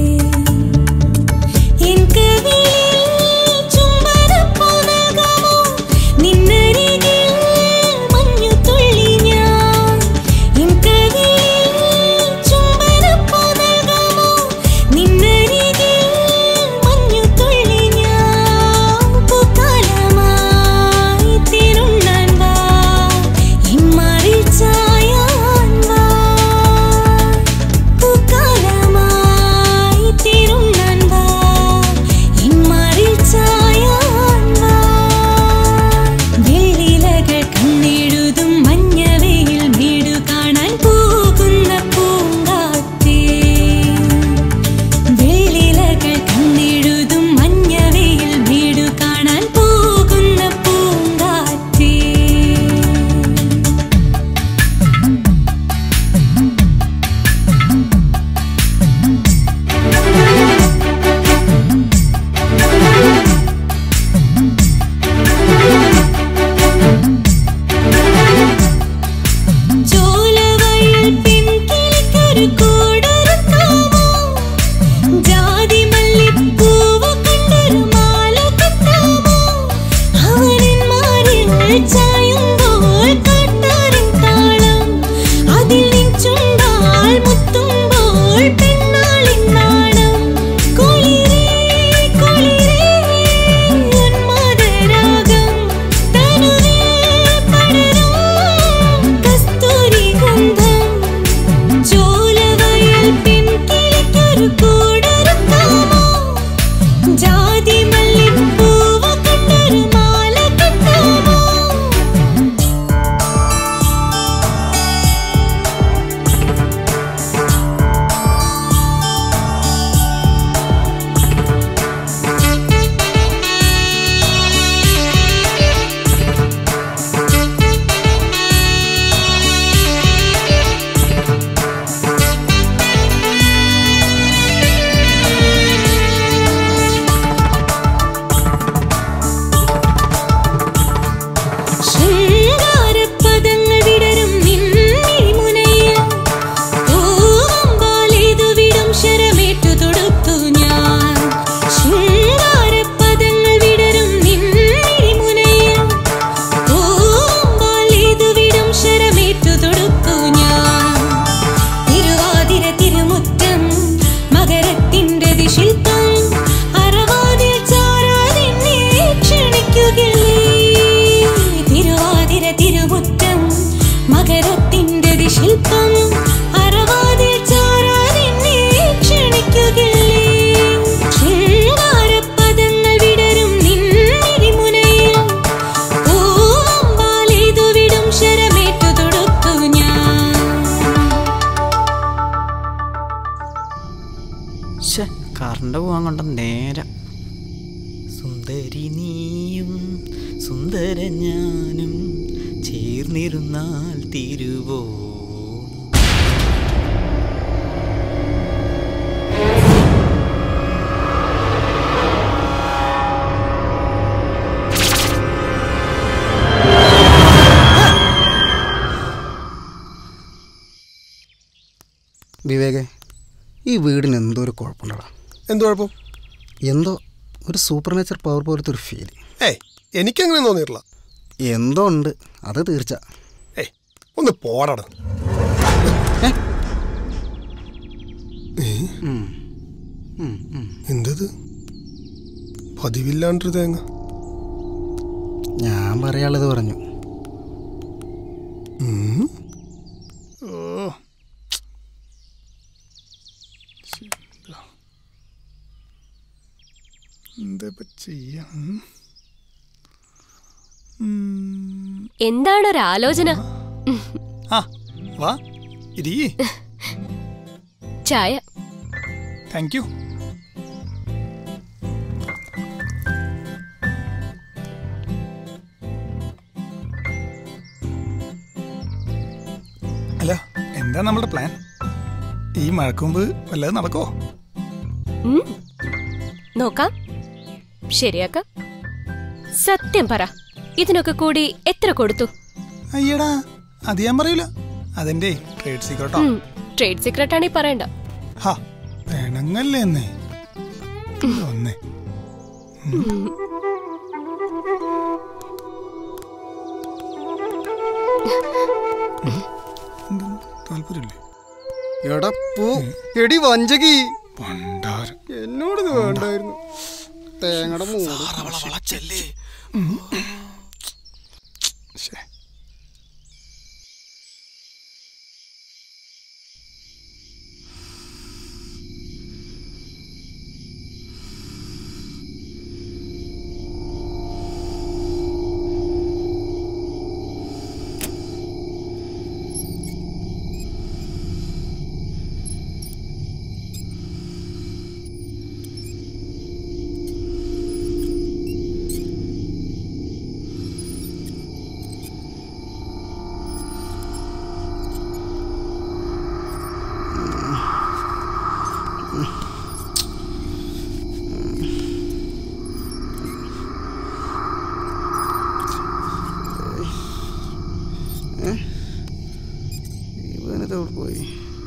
എൻ കവിളിൽ ചുംബനപ്പൂ നൽകാമോ നിന്നരികിൽ മഞ്ഞുതുള്ളി ഞാൻ എൻ കവിളിൽ ചുംബനപ്പൂ നൽകാമോ നിന്നരികിൽ മഞ്ഞുതുള്ളി ഞാൻ പൂക്കാലമായി തിരുണ്ണാൻ വാ എൻ മാറിൽ ചായാൻ വാ പൂക്കാലമായി തിരുണ്ണാൻ വാ എൻ മാറിൽ ചായാൻ വാ വെള്ളിലകൾ കണ്ണെഴുതും മഞ്ഞവെയിൽ വീടു കാണാൻ പോകുന്ന പൂങ്കാറ്റേ വെള്ളിലകൾ കണ്ണെഴുതും മഞ്ഞവെയിൽ വീടു കാണാൻ പോകുന്ന പൂങ്കാറ്റേ ചോലവയൽ പെൺകിളിക്കൊരു കൂടൊരുക്കാമോ ജാതി മല്ലിപ്പൂവ് കൊണ്ടൊരു മാല കെട്ടാമോ അവനിന്മാരിൽ ചായുമ്പോൾ കാട്ടാറിൻ താളം അതിൽ നിൻ ചുണ്ടാൽ മുത്തുമ്പോൾ പെണ്ണാളിൻ നാണം കുളിരേ കുളിരേ ഉന്മാദരാഗം തനുവിൽ പടരും കസ്തൂരി ഗന്ധം ചോലവയൽ പെൺകിളിക്കൊരു കൂടൊരുക്കാമോ ജാതി മല്ലിപ്പൂവ് കൊണ്ടൊരു മാല കെട്ടാമോ ശൃംഗാരപ്പദങ്ങൾ വിടരും നിൻമിഴിമുനയിൽ പൂവമ്പാലേതു വിടും ശരമേറ്റു തൊടുത്തു ഞാൻ ശൃംഗാരപ്പദങ്ങൾ വിടരും നിൻമിഴിമുനയിൽ പൂവമ്പാലേതു വിടും ശരമേറ്റു തൊടുത്തു ഞാൻ തിരുവാതിര തിരുമുറ്റം മകരത്തിന്റെ ശില്പം അറവാതിൽ ചാരാതെന്നെ ക്ഷണിക്കുകയല്ലേ തിരുവാതിര തിരുമുറ്റം മകരത്തിന്റെ ശില്പം അറവാതിൽ ചാരാതെന്നെ ക്ഷണിക്കുകയല്ലേ ശൃംഗാരപ്പദങ്ങൾ വിടരും നിൻമിഴിമുനയിൽ പൂവമ്പാലേതു വിടും ശരമേറ്റു തൊടുത്തു ഞാൻ കറണ്ട് പോവാൻ കൊണ്ട നേരം സുന്ദരി നീയും സുന്ദര ഞാനും ചേർന്നിരുന്നാൽ തിരുവോ വിവേകെ ഈ വീടിന് എന്തോ ഒരു കുഴപ്പമുണ്ടടാ എന്ത് കുഴപ്പം എന്തോ ഒരു സൂപ്പർ നേച്ചർ പവർ പോലത്തെ ഒരു ഫീൽ ഏയ് എനിക്കങ്ങനെ തോന്നിയിട്ടില്ല എന്തോ ഉണ്ട് അത് തീർച്ച ഏയ് ഒന്ന് പോടണം എന്തത് പതിവില്ലാണ്ടൊരു തേങ്ങ ഞാൻ പറയാനുള്ളത് പറഞ്ഞു ഉം. ഓ ചെയ്യാം എന്താണ് ഒരു ആലോചന ആ വാ ഇരി ചായ താങ്ക് യു അല്ല എന്താ നമ്മുടെ പ്ലാൻ ഈ മഴക്ക് മുമ്പ് വല്ലതും നടക്കോ ഉം. നോക്കാം ശരിയാക്കാം സത്യം പറ ഇതിനൊക്കെ കൂടി എത്ര കൊടുത്തു അയ്യടാ അത് ഞാൻ പറയൂല അതെന്റെ ട്രേഡ് സീക്രട്ടോ ഉം, ട്രേഡ് സീക്രട്ട് ആണെങ്കിൽ പറയണ്ട ഹാ പെണങ്ങല്ലേ എന്നേ ഒന്നേ താല്പര്യമില്ലേ എടാ പൂ എടി വഞ്ചകി പണ്ടാരം എന്നോട് ഇത് വേണ്ടായിരുന്നു തേങ്ങയുടെ മൂട് ഇവനത് എവിടെ പോയി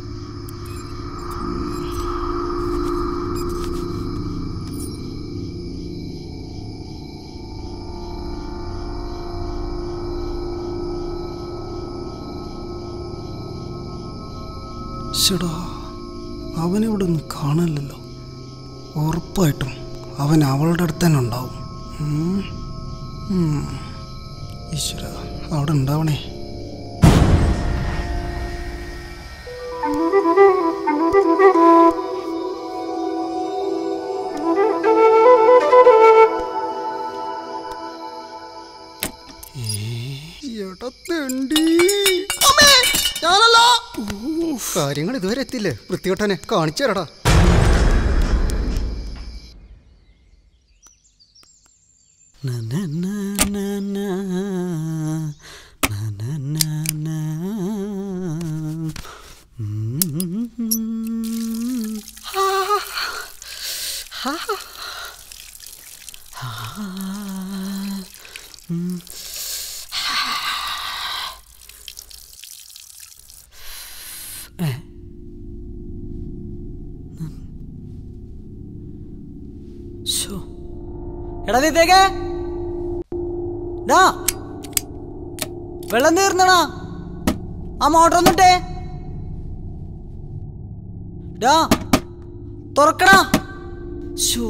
ശടാ അവനിവിടെ ഒന്നും കാണാനില്ലല്ലോ ഉറപ്പായിട്ടും അവൻ അവളുടെ അടുത്ത് തന്നെ ഉണ്ടാവും ഉം. ഉം. ഈശ്വര അവിടെ ഉണ്ടാവണേ കാര്യങ്ങൾ ഇതുവരെ എത്തില്ലേ വൃത്തികെട്ടനെ കാണിച്ചു തരടാ എടാ വിവേകേ ഡാ വെള്ളം തീർന്നടാ ആ മോട്ടർ ഒന്നിട്ടേ ഡാ തുറക്കടാ ശോ.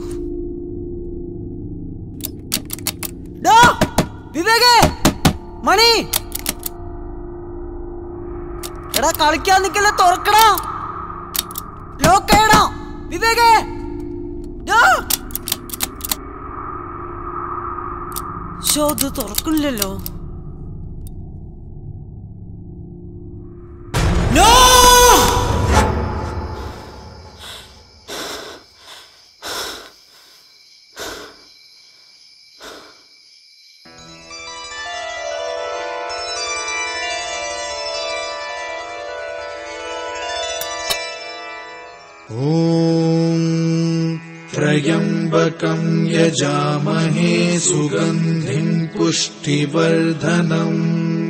ഡാ വിവേകേ മണി എടാ കളിക്കാൻ നിക്കല്ലേ തുറക്കടാ ലോക്കേടാ വിവേകേ ഡാ ശോ ഇത് തുറക്കില്ലല്ലോ No! ॐ त्र्यम्बकम् यजामहे सुगन्धिम् पुष्टिवर्धनम्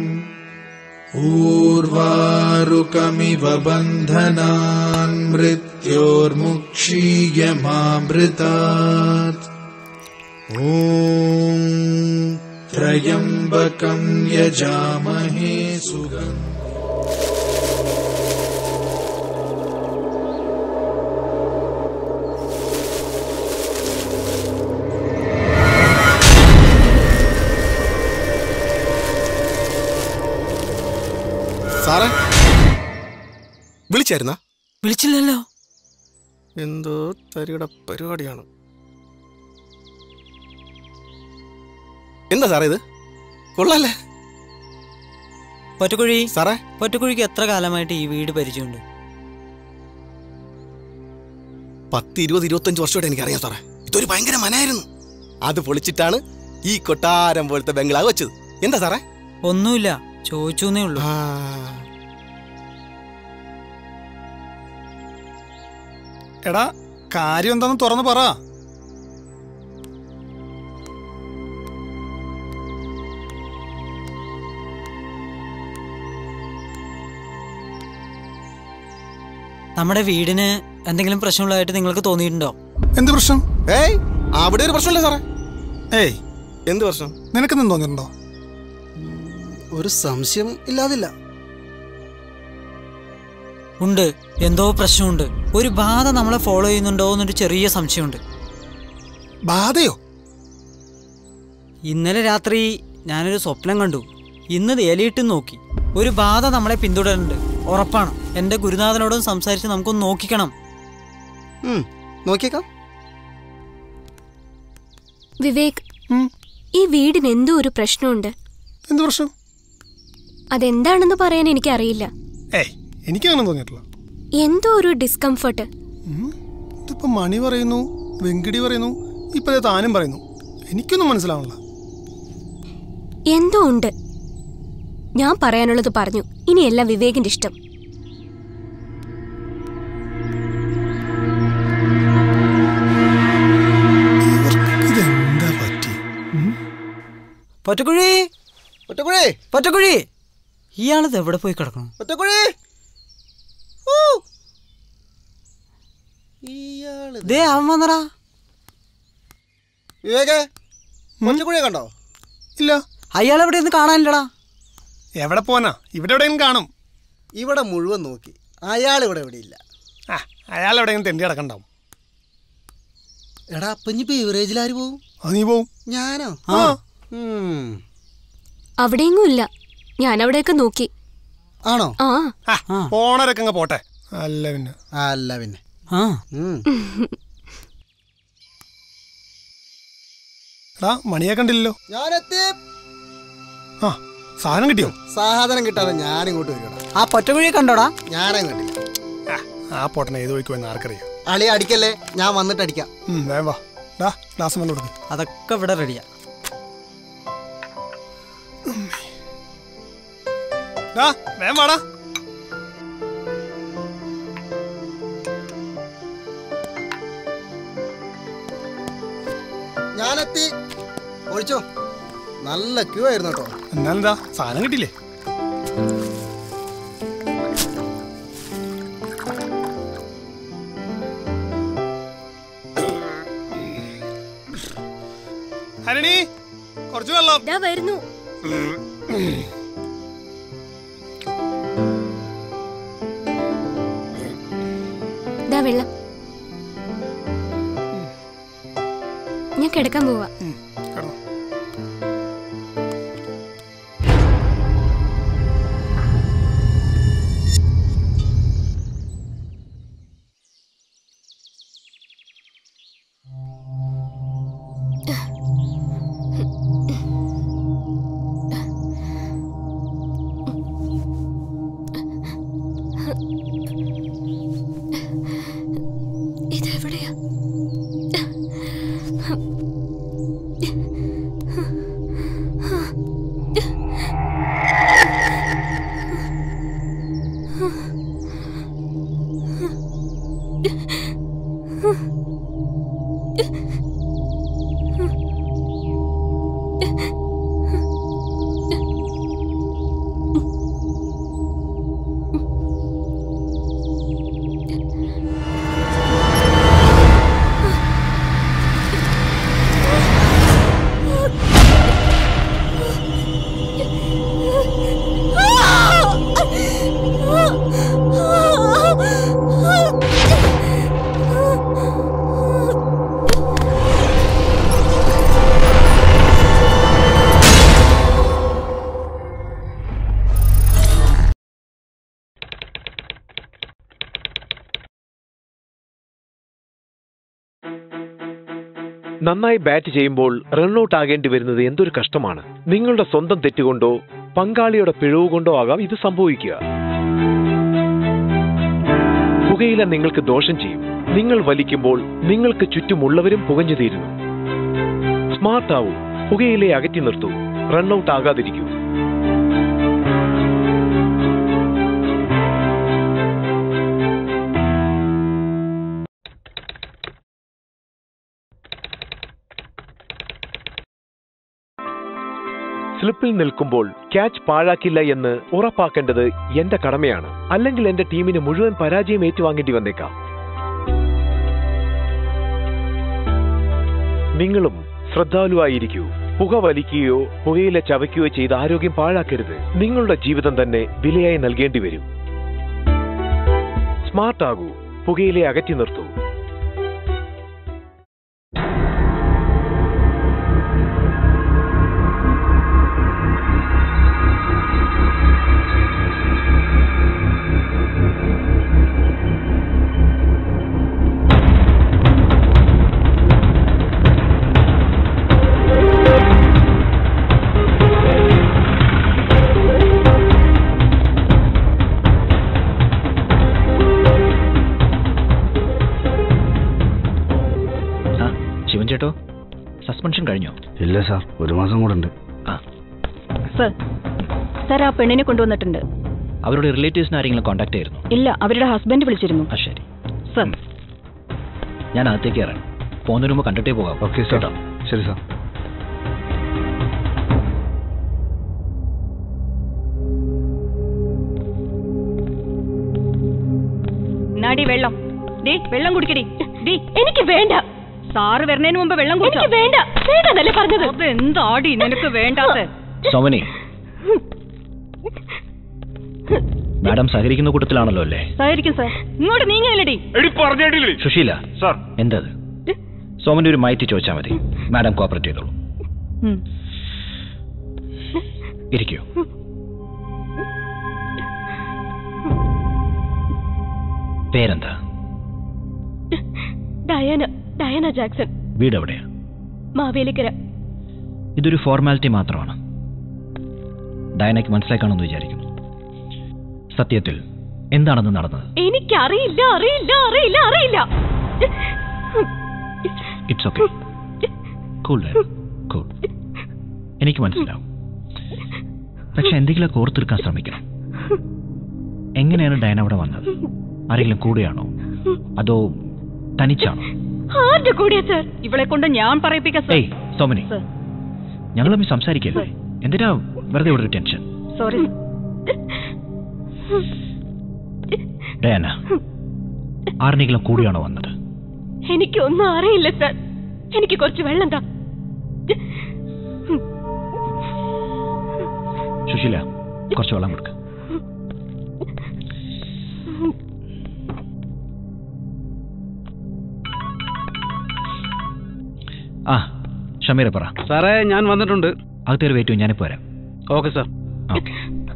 ऊर्वारुकमिव बन्धनान् मृत्योर्मुक्षीयमामृतात् ॐ त्र्यम्बकम् यजामहे सुगन्धिम् സാറേ വിളിച്ചായിരുന്ന വിളിച്ചില്ലല്ലോ എന്തോ തരികട പരിപാടിയാണ് എന്താ സാറേ ഇത് കൊള്ളാല്ലേ പൊറ്റക്കുഴി സാറേ പൊറ്റക്കുഴിക്ക് എത്ര കാലമായിട്ട് ഈ വീട് പരിചയമുണ്ട് പത്ത് ഇരുപത് ഇരുപത്തഞ്ച് വർഷമായിട്ട് എനിക്കറിയാം സാറേ ഇതൊരു ഭയങ്കര മനയായിരുന്നു അത് പൊളിച്ചിട്ടാണ് ഈ കൊട്ടാരം പോലത്തെ ബംഗ്ലാവ് വെച്ചത് എന്താ സാറേ ഒന്നുമില്ല ചോദിച്ചേ ഉള്ളൂ എടാ കാര്യം എന്താന്ന് തുറന്നു പറ നമ്മുടെ വീടിന് എന്തെങ്കിലും പ്രശ്നമുള്ളതായിട്ട് നിങ്ങൾക്ക് തോന്നിയിട്ടുണ്ടോ എന്ത് പ്രശ്നം ഏയ് അവിടെ ഒരു പ്രശ്നമില്ല സാറേ ഏയ് എന്ത് പ്രശ്നം നിനക്കെന്തും തോന്നിയിട്ടുണ്ടോ ഒരു സംശയം ഇല്ലാതില്ല ഉണ്ട് എന്തോ പ്രശ്നമുണ്ട് ഒരു ബാധ നമ്മളെ ഫോളോ ചെയ്യുന്നുണ്ടോ എന്നൊരു ചെറിയ സംശയമുണ്ട് ബാധയോ ഇന്നലെ രാത്രി ഞാനൊരു സ്വപ്നം കണ്ടു ഇന്ന് ഏലിയിട്ട് നോക്കി ഒരു ബാധ നമ്മളെ പിന്തുടരുന്നുണ്ട് ഉറപ്പാണ് എന്റെ ഗുരുനാഥനോടും സംസാരിച്ച് നമുക്കൊന്ന് നോക്കിക്കണം നോക്കിയേക്കാം വിവേക് ഈ വീടിന് എന്തോ ഒരു പ്രശ്നമുണ്ട് എന്ത് പ്രശ്നം അതെന്താണെന്ന് പറയാൻ എനിക്കറിയില്ല ഏയ് എനിക്കങ്ങനെ തോന്നിയിട്ടില്ല എന്തോ ഒരു ഡിസ്കംഫർട്ട് ഇതിപ്പോ മണി പറയുന്നു വെങ്കിടി പറയുന്നു ഇപ്പൊ ദേ താനും പറയുന്നു എനിക്കൊന്നും മനസ്സിലാവണില്ല എന്തോ ഉണ്ട് ഞാൻ പറയാനുള്ളത് പറഞ്ഞു ഇനിയെല്ലാം വിവേകിന്റെ ഇഷ്ടം ഇതെന്താ പറ്റി പൊറ്റക്കുഴി ഒറ്റക്കുഴി പൊറ്റക്കുഴി ഇയാളിത് എവിടെ പോയി കിടക്കണം ഒറ്റക്കുഴി ദേ അവൻ വന്നടാ വിവേകേ ഒറ്റക്കുഴിയെ കണ്ടോ ഇല്ല അയാൾ എവിടെ നിന്ന് കാണാനില്ലടാ എവിടെ പോനാ ഇവിടെ എവിടെയും കാണും ഇവിടെ മുഴുവൻ നോക്കി അയാൾ ഇവിടെ എവിടെ ഇല്ല ആ അയാൾ എവിടെയെങ്കിലും തെണ്ടി കിടക്കണ്ടാവും എടാ അപ്പൊ ഇനി ബീവറേജിൽ ആര് പോവും അത് നീ പോവും ഞാനോ ആ ഉം. അവിടെയെങ്ങും ഇല്ല ഞാൻ അവിടെയൊക്കെ നോക്കി ആണോ ആ ആ, പോണവരൊക്കെ അങ്ങ് പോട്ടെ അല്ല പിന്നെ അല്ല പിന്നെ ആ ഉം. എടാ മണിയെ കണ്ടില്ലല്ലോ ഞാനെത്തി ആ സാധനം കിട്ടിയോ സാധനം കിട്ടാതെ ഞാൻ ഇങ്ങോട്ട് വരികടാ ആ പൊറ്റക്കുഴിയെ കണ്ടോടാ ഞാനേ കണ്ടില്ല ആ, ആ പോട്ടനെ ഏത് വഴിക്ക് പോയെന്ന് ആർക്കറിയാം അളി അടിക്കല്ലേ ഞാൻ വന്നിട്ട് അടിക്കാം ഉം, വേഗം വാ ഡാ ഗ്ലാസ് വെള്ളം കൊടുക്ക് അതൊക്കെ ഇവിടെ റെഡിയാ ഡാ വേഗം വാടാ ഞാനെത്തി ഒഴിച്ചോ നല്ല ക്യൂ ആയിരുന്നു കേട്ടോ എന്നാലെന്താ സാധനം കിട്ടിയില്ലേ ഹരണി കുറച്ച് വെള്ളം ഇതാ വരുന്നു ഇതാ വെള്ളം ഞാൻ കിടക്കാൻ പോവാ കിടന്നോ. നന്നായി ബാറ്റ് ചെയ്യുമ്പോൾ റൺഔട്ട് ആകേണ്ടി വരുന്നത് എന്തൊരു കഷ്ടമാണ് നിങ്ങളുടെ സ്വന്തം തെറ്റുകൊണ്ടോ പങ്കാളിയുടെ പിഴവ് കൊണ്ടോ ആകാം ഇത് സംഭവിക്കുക പുകയില നിങ്ങൾക്ക് ദോഷം ചെയ്യും നിങ്ങൾ വലിക്കുമ്പോൾ നിങ്ങൾക്ക് ചുറ്റുമുള്ളവരും പുകഞ്ഞു തീരുന്നു സ്മാർട്ട് ആവൂ പുകയിലെ അകറ്റി നിർത്തൂ റൺഔട്ട് ആകാതിരിക്കൂ സ്ലിപ്പിൽ നിൽക്കുമ്പോൾ ക്യാച്ച് പാഴാക്കില്ല എന്ന് ഉറപ്പാക്കേണ്ടത് എന്റെ കടമയാണ് അല്ലെങ്കിൽ എന്റെ ടീമിന് മുഴുവൻ പരാജയം ഏറ്റുവാങ്ങേണ്ടി വന്നേക്കാം നിങ്ങളും ശ്രദ്ധാലുവായിരിക്കൂ പുക വലിക്കുകയോ പുകയില ചവയ്ക്കുകയോ ചെയ്ത് ആരോഗ്യം പാഴാക്കരുത് നിങ്ങളുടെ ജീവിതം തന്നെ വിലയായി നൽകേണ്ടി വരും സ്മാർട്ട് ആകൂ പുകയിലെ അകറ്റി നിർത്തൂ ആ ശിവൻ ചേട്ടോ സസ്പെൻഷൻ കഴിഞ്ഞോ ഇല്ല സാർ ഒരു മാസം കൂടെ ഉണ്ട് സർ സർ ആ പെണ്ണിനെ കൊണ്ടുവന്നിട്ടുണ്ട് അവരുടെ റിലേറ്റീവ്സിന് ആരെങ്കിലും കോൺടാക്ട് ചെയ്തിരുന്നു ഇല്ല അവരുടെ ഹസ്ബൻഡ് വിളിച്ചിരുന്നു ആ ശരി സർ ഞാൻ അകത്തേക്ക് കയറാം പോകുന്നതിന് മുമ്പ് കണ്ടിട്ടേ പോകാം ഓക്കെ സാർ ശരി സാർ നാടി വെള്ളം ഡേ വെള്ളം കുടിക്കടി ഡി എനിക്ക് വേണ്ട സാറ് വരുന്നതിന് മുമ്പ് വെള്ളം കുടിച്ചോ വേണ്ട വേണ്ടതല്ലേ പറഞ്ഞത് അത് എന്താടി നിനക്ക് വേണ്ടാത്ത സോമനി മാഡം സഹകരിക്കുന്ന കൂട്ടത്തിലാണല്ലോ അല്ലേ സഹകരിക്കും സാർ ഇങ്ങോട്ട് നീങ്ങില്ലടി സുശീല സാർ എന്തത് സോമന്റെ ഒരു മൈറ്റി ചോദിച്ചാൽ മതി മാഡം കോപ്പറേറ്റ് ചെയ്തോളൂ ഇരിക്കൂ പേരെന്താ ഡയാന ഡയാന ജാക്സൺ വീട് എവിടെയാ മാവേലിക്കര ഇതൊരു ഫോർമാലിറ്റി മാത്രമാണ് ഡയനയ്ക്ക് മനസ്സിലായി കാണുമെന്ന് വിചാരിക്കുന്നു സത്യത്തിൽ എന്താണെന്ന് നടന്നത് എനിക്കറിയില്ല അറിയില്ല അറിയില്ല അറിയില്ല ഇറ്റ്സ് ഓക്കെ കൂൾ കൂൾ എനിക്ക് മനസ്സിലാവും പക്ഷെ എന്തെങ്കിലും ഓർത്തെടുക്കാൻ ശ്രമിക്കണം എങ്ങനെയാണ് ഡയന അവിടെ വന്നത് ആരെങ്കിലും കൂടെയാണോ അതോ തനിച്ചാണോ ആരുടെ കൂടിയാ സർ ഇവളെ കൊണ്ട് ഞാൻ പറയിപ്പിക്കാം ഏയ് സോമനി സർ ഞങ്ങൾ തമ്മിൽ സംസാരിക്കല്ലേ എന്തിനാ വെറുതെ ഇവിടെ ഒരു ടെൻഷൻ സോറി ഡയാന ആരെങ്കിലും കൂടെയാണോ വന്നത് എനിക്കൊന്നും അറിയില്ല സർ എനിക്ക് കുറച്ച് വെള്ളം താ സുശീല കുറച്ച് വെള്ളം കൊടുക്ക ആ ഷമീറെ പറ സാറേ ഞാൻ വന്നിട്ടുണ്ട് അകത്തേര് വെയിറ്റ് ഞാനിപ്പോ വരാം ഓക്കെ സാർ ഓക്കെ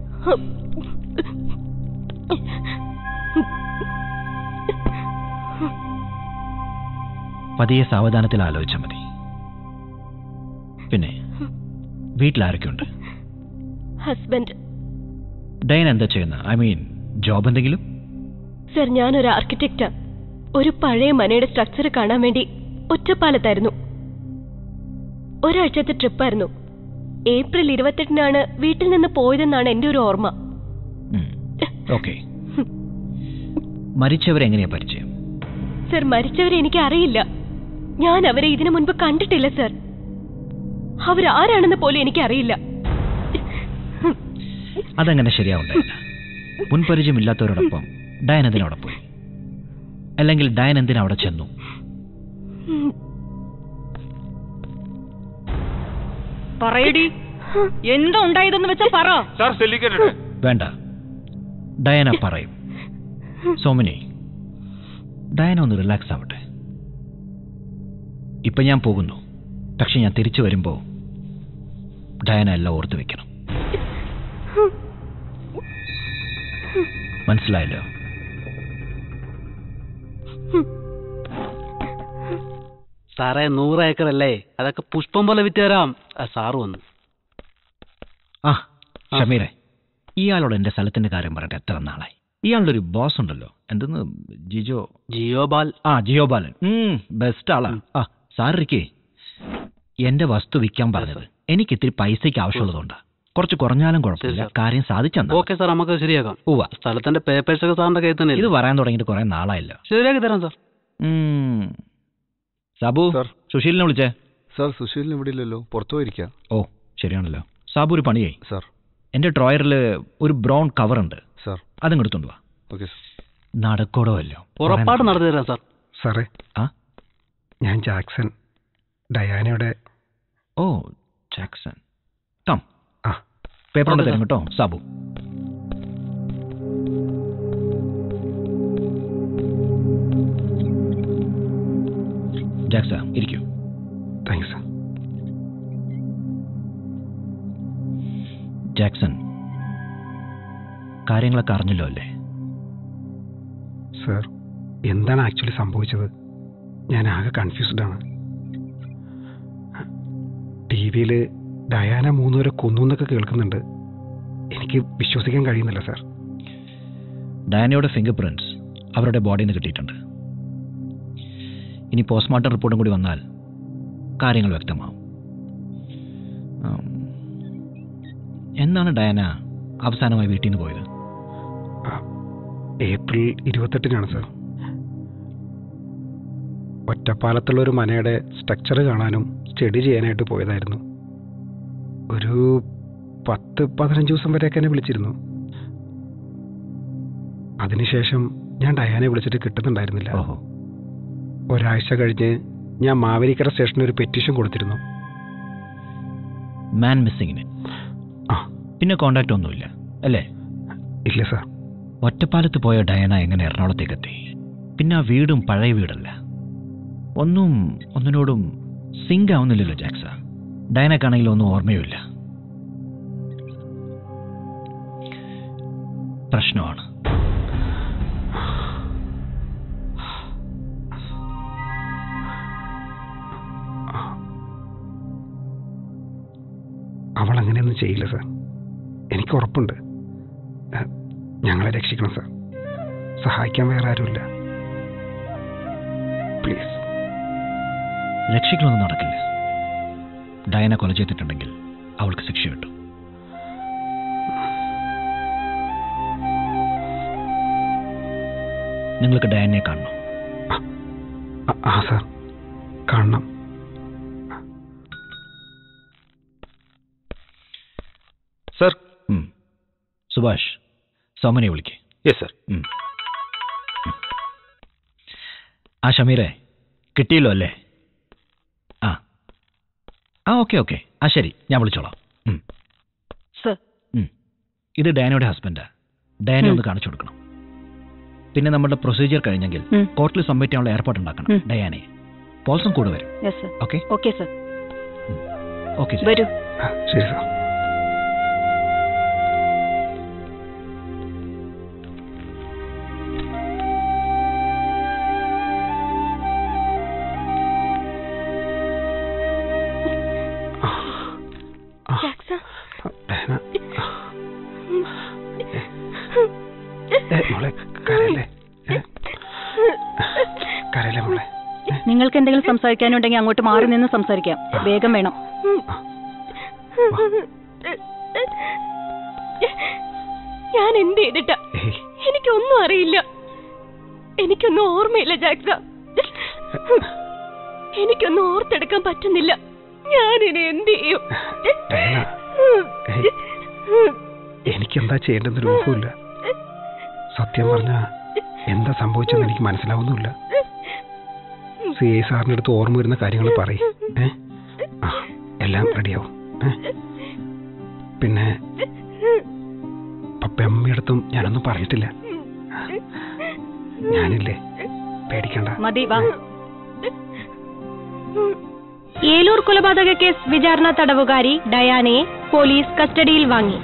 പതിയെ സാവധാനത്തിൽ ആലോചിച്ചാൽ മതി പിന്നെ വീട്ടിൽ ആരൊക്കെയുണ്ട് ഹസ്ബൻഡ് ഡൈൻ എന്താ ചെയ്യുന്ന ഐ മീൻ ജോബ് എന്തെങ്കിലും സർ ഞാനൊരു ആർക്കിടെക്റ്റാ ഒരു പഴയ മനയുടെ സ്ട്രക്ചർ കാണാൻ വേണ്ടി ഒറ്റപ്പാലത്തായിരുന്നു ഒരാഴ്ചത്തെ ട്രിപ്പായിരുന്നു ഏപ്രിൽ ഇരുപത്തെട്ടിനാണ് വീട്ടിൽ നിന്ന് പോയതെന്നാണ് എന്റെ ഒരു ഓർമ്മ ഓക്കെ മരിച്ചവരെങ്ങനെയാ പരിചയം സർ മരിച്ചവരെ എനിക്ക് അറിയില്ല ഞാൻ അവരെ ഇതിനു മുൻപ് കണ്ടിട്ടില്ല സർ അവരാരാണെന്ന് പോലും എനിക്ക് അറിയില്ല അതങ്ങനെ ശരിയാവുണ്ടായില്ല മുൻപരിചയമില്ലാത്തവരോടൊപ്പം ഡയൻ എന്തിനവിടെ പോയി അല്ലെങ്കിൽ ഡയൻ എന്തിനാ അവിടെ ചെന്നു പറയടി എന്താ ഉണ്ടായതെന്ന് വെച്ചാ പറ സാർ വേണ്ട ഡയന പറയും സോമിനി ഡയന ഒന്ന് റിലാക്സ് ആവട്ടെ ഇപ്പൊ ഞാൻ പോകുന്നു പക്ഷെ ഞാൻ തിരിച്ചു വരുമ്പോ ഡയന എല്ലാം ഓർത്തു വെക്കണം മനസ്സിലായല്ലോ സാറേ നൂറ് ഏക്കർ അല്ലേ അതൊക്കെ പുഷ്പം പോലെ വിറ്റ് തരാം ആ, സാറ് വന്നു ആ ഷമീറെ ഇയാളോട് എന്റെ സ്ഥലത്തിന്റെ കാര്യം പറഞ്ഞിട്ട് എത്ര നാളായി ഇയാളുടെ ഒരു ബോസ് ഉണ്ടല്ലോ എന്തെന്ന് ജിജോ ജിയോബാൽ ആ ജിയോബാലൻ ബെസ്റ്റ് ആളാ ആ സാറിരിക്കേ എന്റെ വസ്തു വിൽക്കാൻ പറഞ്ഞത് എനിക്ക് ഇത്തിരി പൈസയ്ക്ക് ആവശ്യമുള്ളതുകൊണ്ടാ കുറച്ച് കുറഞ്ഞാലും കുഴപ്പമില്ല കാര്യം സാധിച്ചു ഓക്കെ സാർ നമുക്ക് ശരിയാക്കാം ഉവ്വ സ്ഥലത്തിന്റെ പേപ്പേഴ്സ് ഒക്കെ സാറിന്റെ കയ്യിൽ തന്നെ ഇത് പറയാൻ തുടങ്ങിയിട്ട് കുറെ നാളായല്ലോ ശരിയാക്കി തരാം സാർ ഉം. സാബു സുശീലിനെ വിളിച്ചേ സാർ സുശീലിന് ഇവിടെ ഇല്ലല്ലോ പുറത്തു പോയിരിക്കാം ഓ ശരിയാണല്ലോ സാബു ഒരു പണിയായി സാർ എന്റെ ഡ്രോയറിൽ ഒരു ബ്രൗൺ കവർ ഉണ്ട് സാർ അതും എടുത്തോണ്ട് വാ ഓക്കെ നടക്കോടോ അല്ലോ ഉറപ്പായിട്ട് നടത്തി തരാം സാർ സാറേ ആ ഞാൻ ജാക്സൺ ഡയാനയുടെ ഓ ജാക്സൺ കം ആ പേപ്പർ കൊണ്ട് ഓക്കേ, തരും സാർ. കേട്ടോ സാബു ജാക്സ ഇരിക്കൂ താങ്ക്സ് സാർ ജാക്സൺ കാര്യങ്ങളൊക്കെ അറിഞ്ഞല്ലോ അല്ലേ സാർ എന്താണ് ആക്ച്വലി സംഭവിച്ചത് ഞാൻ ആകെ കൺഫ്യൂസ്ഡ് ആണ് ടി വിയിൽ ഡയാന മൂന്നുപേരെ കൊന്നു എന്നൊക്കെ കേൾക്കുന്നുണ്ട് എനിക്ക് വിശ്വസിക്കാൻ കഴിയുന്നില്ല സാർ ഡയാനയുടെ ഫിംഗർ പ്രിന്റ്സ് അവരുടെ ബോഡിയിൽ നിന്ന് കിട്ടിയിട്ടുണ്ട് ഇനി പോസ്റ്റ്മോർട്ടം റിപ്പോർട്ടും കൂടി വന്നാൽ കാര്യങ്ങൾ വ്യക്തമാവും ഉം. എന്നാണ് ഡയാന അവസാനമായി വീട്ടിൽ നിന്ന് പോയത് ഏപ്രിൽ ഇരുപത്തെട്ടിനാണ് സാർ ഒറ്റപ്പാലത്തുള്ള ഒരു മനയുടെ സ്ട്രക്ചർ കാണാനും സ്റ്റഡി ചെയ്യാനായിട്ട് പോയതായിരുന്നു ഒരു പത്ത് പതിനഞ്ച് ദിവസം വരെയൊക്കെ എന്നെ വിളിച്ചിരുന്നു അതിനുശേഷം ഞാൻ ഡയാനെ വിളിച്ചിട്ട് കിട്ടുന്നുണ്ടായിരുന്നില്ല ഒരാഴ്ച കഴിഞ്ഞ് ഞാൻ മാവേലിക്കര സ്റ്റേഷനിൽ ഒരു പെറ്റീഷൻ കൊടുത്തിരുന്നു മാൻ മിസ്സിങ്ങിന് പിന്നെ കോണ്ടാക്ട് ഒന്നുമില്ല അല്ലേ ഇല്ല സാർ ഒറ്റപ്പാലത്ത് പോയ ഡയന എങ്ങനെ എറണാകുളത്തേക്ക് എത്തി പിന്നെ ആ വീടും പഴയ വീടല്ല ഒന്നും ഒന്നിനോടും സിങ്ക് ആവുന്നില്ലല്ലോ ജാക്സ ഡയനക്കാണെങ്കിൽ ഒന്നും ഓർമ്മയുമില്ല പ്രശ്നമാണ് അവൾ അങ്ങനെയൊന്നും ചെയ്യില്ല സാർ എനിക്ക് ഉറപ്പുണ്ട് ഏ, ഞങ്ങളെ രക്ഷിക്കണം സാർ സഹായിക്കാൻ വേറെ ആരുമില്ല പ്ലീസ് രക്ഷിക്കലൊന്നും നടക്കില്ല ഡയന കൊല ചെയ്തിട്ടുണ്ടെങ്കിൽ അവൾക്ക് ശിക്ഷ കിട്ടും നിങ്ങൾക്ക് ഡയനെ കാണണം ആ- ആ സാർ കാണണം സർ സുഭാഷ് സോമനെ വിളിക്കേ യെസ് സർ ആ ഷമീറെ കിട്ടിയല്ലോ അല്ലേ ആ ആ ഓക്കെ ഓക്കെ ആ ശരി ഞാൻ വിളിച്ചോളാം ഉം. സർ ഉം. ഇത് ഡയാനയുടെ ഹസ്ബൻഡാ ഡയാനെ ഒന്ന് കാണിച്ചു കൊടുക്കണം പിന്നെ നമ്മുടെ പ്രൊസീജിയർ കഴിഞ്ഞെങ്കിൽ ഉം. കോർട്ടിൽ സബ്മിറ്റ് ചെയ്യാനുള്ള ഏർപ്പാട് ഉണ്ടാക്കണം ഉം. ഡയാനെ പോൾസും കൂടെ വരും yes sir okay okay sir okay വരൂ ശരി സാർ ഡയന ഏ, മോളെ കരയല്ലേ ഏ, കരയല്ലേ മോളെ നിങ്ങൾക്ക് എന്തെങ്കിലും സംസാരിക്കാനുണ്ടെങ്കിൽ അങ്ങോട്ട് മാറി നിന്ന് സംസാരിക്കാം വേഗം വേണം ഞാൻ എന്ത് ചെയ്തിട്ട എനിക്കൊന്നും അറിയില്ല എനിക്കൊന്നും ഓർമ്മയില്ല ജാക്സ എനിക്കൊന്നും ഓർത്തെടുക്കാൻ പറ്റുന്നില്ല ഞാനിനി എന്ത് ചെയ്യും ഡയന എനിക്കെന്താ ചെയ്യേണ്ടെന്ന് രൂപമില്ല സത്യം പറഞ്ഞ എന്താ സംഭവിച്ചെന്ന് എനിക്ക് മനസ്സിലാവുന്നുമില്ല സി ഐ സാറിൻ്റെ അടുത്ത് ഓർമ്മ വരുന്ന കാര്യങ്ങൾ പറയും ഏ ആ എല്ലാം റെഡിയാവും ഏ പിന്നെ പപ്പയമ്മയടുത്തും ഞാനൊന്നും പറഞ്ഞിട്ടില്ല ഞാനില്ലേ പേടിക്കണ്ട മതി വാ ഏലൂർ കൊലപാതക കേസ് വിചാരണ തടവുകാരി ഡയാനയെ പോലീസ് കസ്റ്റഡിയിൽ വാങ്ങി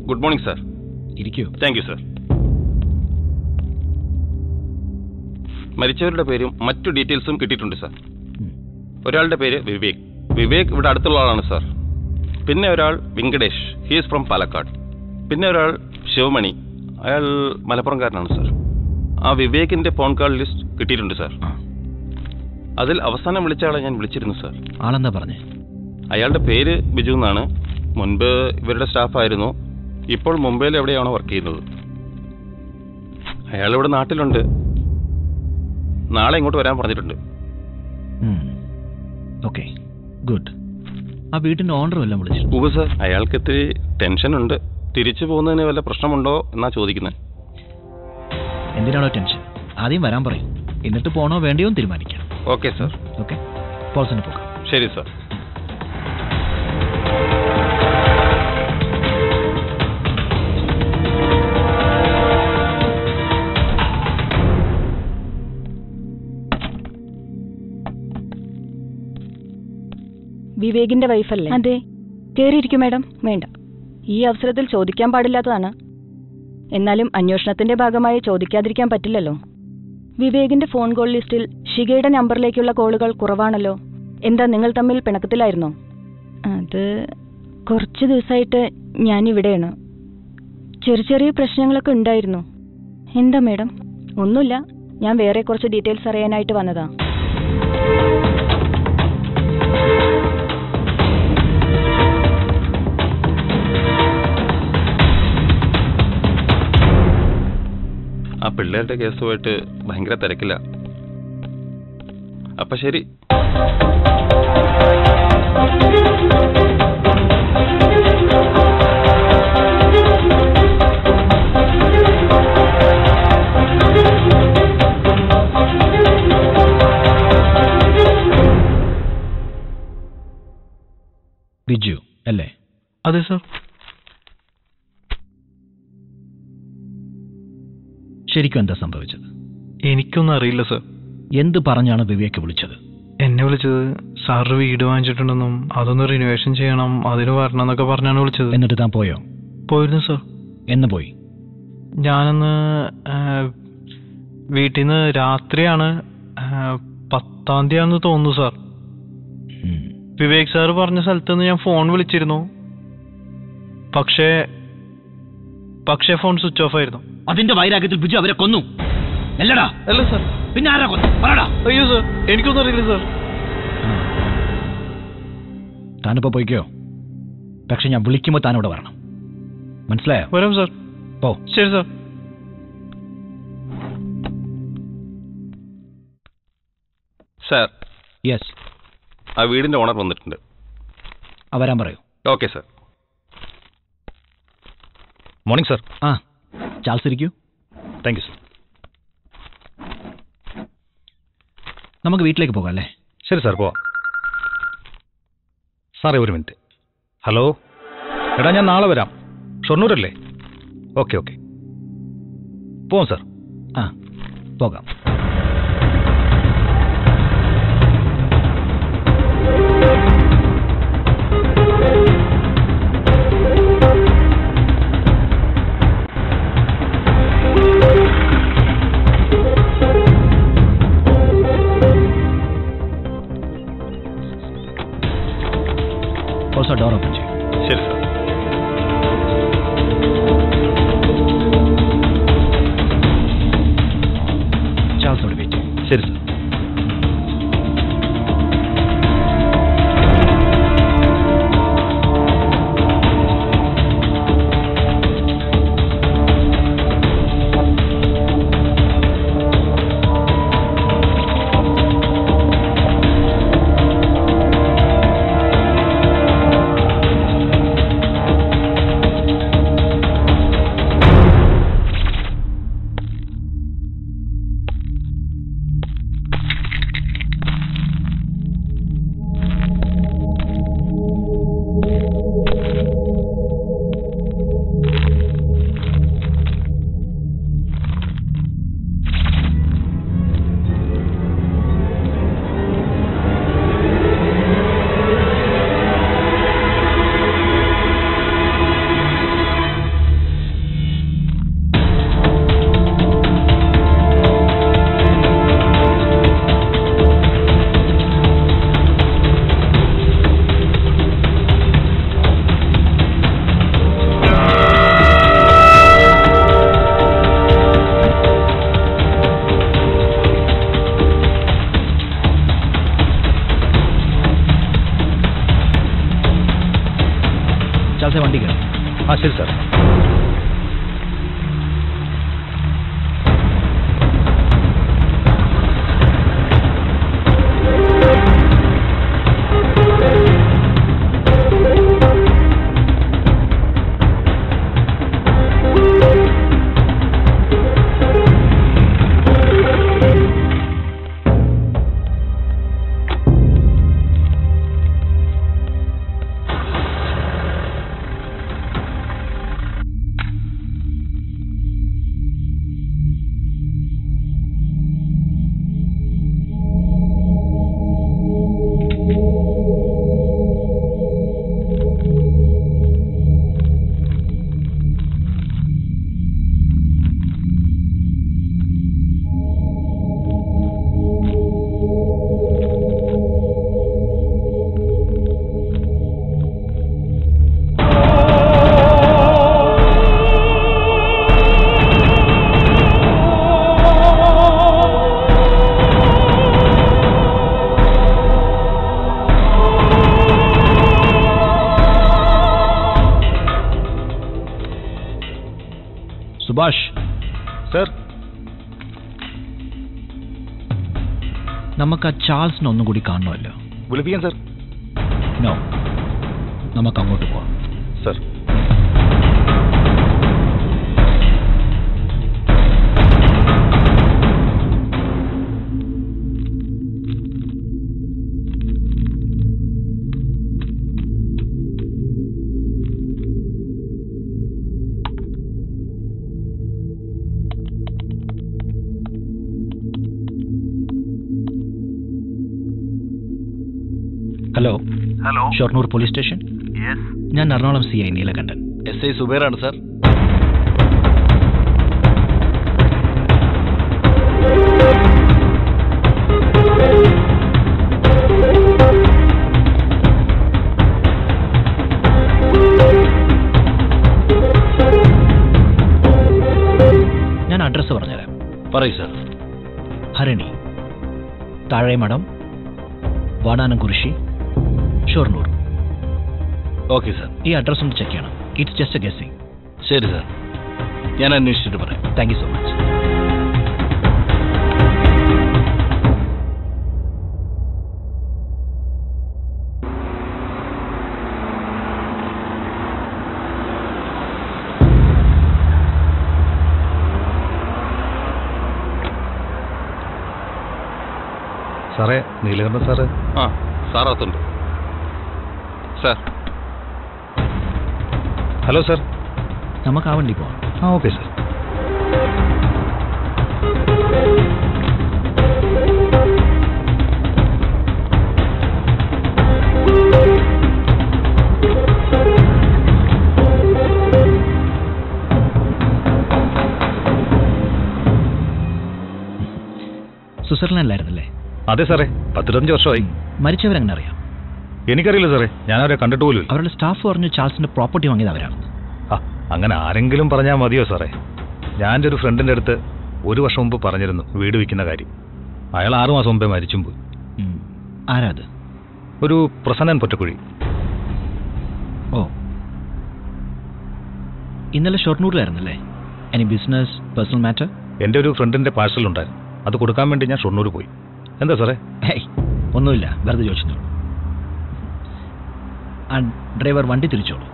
ഗുഡ് മോർണിംഗ് സാർ ഇരിക്കൂ താങ്ക് യു സാർ മരിച്ചവരുടെ പേരും മറ്റു ഡീറ്റെയിൽസും കിട്ടിയിട്ടുണ്ട് സാർ ഒരാളുടെ പേര് വിവേക് വിവേക് ഇവിടെ അടുത്തുള്ള ആളാണ് സാർ പിന്നെ ഒരാൾ വെങ്കടേഷ് ഹീസ് ഫ്രം പാലക്കാട് പിന്നെ ഒരാൾ ശിവമണി അയാൾ മലപ്പുറംകാരനാണ് സാർ ആ വിവേകിന്റെ ഫോൺ കോൾ ലിസ്റ്റ് കിട്ടിയിട്ടുണ്ട് സാർ അതിൽ അവസാനം വിളിച്ച ആളെ ഞാൻ വിളിച്ചിരുന്നു സാർ ആളെന്താ പറഞ്ഞേ അയാളുടെ പേര് ബിജു എന്നാണ് മുൻപ് ഇവരുടെ സ്റ്റാഫായിരുന്നു ഇപ്പോൾ മുംബൈയിൽ എവിടെയാണോ വർക്ക് ചെയ്യുന്നത് അയാൾ ഇവിടെ നാട്ടിലുണ്ട് നാളെ ഇങ്ങോട്ട് വരാൻ പറഞ്ഞിട്ടുണ്ട് ഓക്കെ ഗുഡ് ആ വീട്ടിന്റെ ഓണർ വല്ലതും വിളിച്ചു ഉവ സാർ അയാൾക്ക് ഇത്തിരി ടെൻഷൻ ഉണ്ട് തിരിച്ചു പോകുന്നതിന് വല്ല പ്രശ്നമുണ്ടോ എന്നാ ചോദിക്കുന്നത് എന്തിനാണോ ടെൻഷൻ ആദ്യം വരാൻ പറയും എന്നിട്ട് പോണോ വേണ്ടയോ എന്ന് തീരുമാനിക്കാം ഓക്കെ സാർ ഓക്കെ പോൾസിന് പോകാം ശരി സാർ വിവേകിന്റെ വൈഫല്ലേ അതെ കേറിയിരിക്കും മാഡം വേണ്ട ഈ അവസരത്തിൽ ചോദിക്കാൻ പാടില്ലാത്തതാണ് എന്നാലും അന്വേഷണത്തിന്റെ ഭാഗമായി ചോദിക്കാതിരിക്കാൻ പറ്റില്ലല്ലോ വിവേകിന്റെ ഫോൺ കോൾ ലിസ്റ്റിൽ ഷിഗയുടെ നമ്പറിലേക്കുള്ള കോളുകൾ കുറവാണല്ലോ എന്താ നിങ്ങൾ തമ്മിൽ പിണക്കത്തിലായിരുന്നോ അത് കുറച്ച് ദിവസമായിട്ട് ഞാൻ ഇവിടെയാണ് ചെറിയ ചെറിയ പ്രശ്നങ്ങളൊക്കെ ഉണ്ടായിരുന്നു എന്താ മേഡം ഒന്നുമില്ല ഞാൻ വേറെ കുറച്ച് ഡീറ്റെയിൽസ് അറിയാനായിട്ട് വന്നതാ ആ പിള്ളേരുടെ കേസുമായിട്ട് ഭയങ്കര തിരക്കില്ല അപ്പൊ ശരി ബിജു അല്ലേ അതെ സാർ ശരിക്കും എന്താ സംഭവിച്ചത് എനിക്കൊന്നും അറിയില്ല സാർ എന്ത് പറഞ്ഞാണ് വിവേക് വിളിച്ചത് എന്നെ വിളിച്ചത് സാറ് വീട് വാങ്ങിച്ചിട്ടുണ്ടെന്നും അതൊന്ന് റിനോവേഷൻ ചെയ്യണം അതിന് വരണം എന്നൊക്കെ പറഞ്ഞാണ് വിളിച്ചത് എന്നിട്ട് താൻ പോയോ പോയിരുന്നു സാർ എന്ന് പോയി ഞാനന്ന് ആ, വീട്ടിൽ നിന്ന് രാത്രിയാണ് ആ, പത്താം തീയതി ആണെന്ന് തോന്നുന്നു സാർ വിവേക് സാർ പറഞ്ഞ സ്ഥലത്ത് നിന്ന് ഞാൻ ഫോൺ വിളിച്ചിരുന്നു പക്ഷേ പക്ഷേ ഫോൺ സ്വിച്ച് ഓഫ് ആയിരുന്നു അതിന്റെ വൈരാഗ്യത്തിൽ ബിജു അവരെ കൊന്നു അല്ലടാ അല്ല സാർ പിന്നെ ആരാ കൊന്നു പറടാ അയ്യോ സാർ എനിക്കൊന്നും അറിയില്ല സാർ താനിപ്പോ പോയിക്കോ പക്ഷെ ഞാൻ വിളിക്കുമ്പോൾ താൻ ഇവിടെ വരണം മനസ്സിലായോ വരാം സാർ പോ ശരി സാർ സാർ യെസ് ആ വീടിന്റെ ഓണർ വന്നിട്ടുണ്ട് ആ വരാൻ പറയൂ ഓക്കെ സാർ മോർണിംഗ് സർ ആ ചാൾസ് ഇരിക്കൂ താങ്ക് യു സർ നമുക്ക് വീട്ടിലേക്ക് പോകാം അല്ലേ ശരി സാർ പോവാം സാറേ ഒരു മിനിറ്റ് ഹലോ എടാ ഞാൻ നാളെ വരാം ഷൊർണൂരല്ലേ ഓക്കെ ഓക്കെ പോവാം സാർ ആ പോകാം ഓൾസോ ഡോർ ഓപ്പൺ ചെയ്യും ശരി സാർ ചാൾസ് ചാൾസെ വണ്ടി കയറി ആ ശരി സാർ സുഭാഷ് സർ നമുക്ക് ആ ചാൾസിനെ ഒന്നും കൂടി കാണണമല്ലോ വിളിപ്പിക്കാൻ സർ നോ നമുക്ക് അങ്ങോട്ട് പോവാം sir hello hello Shoranur police station yes ഞാൻ Ernakulam C I Neelakandan S I സുബേറാണ് സാർ ഞാൻ അഡ്രസ്സ് പറഞ്ഞുതരാം പറയൂ സാർ ഹരണി താഴെ മഠം വാടാനംകുറിശി ഷൊർണൂർ ഓക്കെ സാർ ഈ അഡ്രസ് ഒന്ന് ചെക്ക് ചെയ്യണം ഇറ്റ്സ് ജസ്റ്റ് എ ഗസ്സിംഗ് ശരി സാർ ഞാൻ അന്വേഷിച്ചിട്ട് പറയാം താങ്ക് യു സോ മച്ച് സാറേ നീലകണ്ഠൻ സാറ് ആ സാറകത്തുണ്ട് സാർ ഹലോ സർ നമുക്ക് ആ വണ്ടി പോവാം ആ ഓക്കെ സർ സ്വിറ്റ്സർലാൻഡിലായിരുന്നല്ലേ അതെ സാറേ പത്തിരുപത്തഞ്ച് വർഷമായി മരിച്ചവരെങ്ങനെ അറിയാം എനിക്കറിയില്ല സാറേ ഞാൻ അവരെ കണ്ടിട്ട് പോലും അവരുടെ സ്റ്റാഫ് പറഞ്ഞു ചാൾസിന്റെ പ്രോപ്പർട്ടി വാങ്ങിയത് അവരാണ് ആ അങ്ങനെ ആരെങ്കിലും പറഞ്ഞാൽ മതിയോ സാറേ ഞാൻ എൻ്റെ ഒരു ഫ്രണ്ടിൻ്റെ അടുത്ത് ഒരു വർഷം മുമ്പ് പറഞ്ഞിരുന്നു വീട് വിൽക്കുന്ന കാര്യം അയാൾ ആറു മാസം മുമ്പേ മരിച്ചും പോയി ആരാ അത് ഒരു പ്രസന്നൻ പൊറ്റക്കുഴി ഓ ഇന്നലെ ഷൊർണൂരിലായിരുന്നല്ലേ എനി ബിസിനസ് പേഴ്സണൽ മാറ്റർ എൻ്റെ ഒരു ഫ്രണ്ടിൻ്റെ പാഴ്സൽ ഉണ്ടായിരുന്നു അത് കൊടുക്കാൻ വേണ്ടി ഞാൻ ഷൊർണൂർ പോയി എന്താ സാറേ ഹേയ് ഒന്നുമില്ല വെറുതെ ചോദിച്ചു ആ ഡ്രൈവർ വണ്ടി തിരിച്ചോളൂ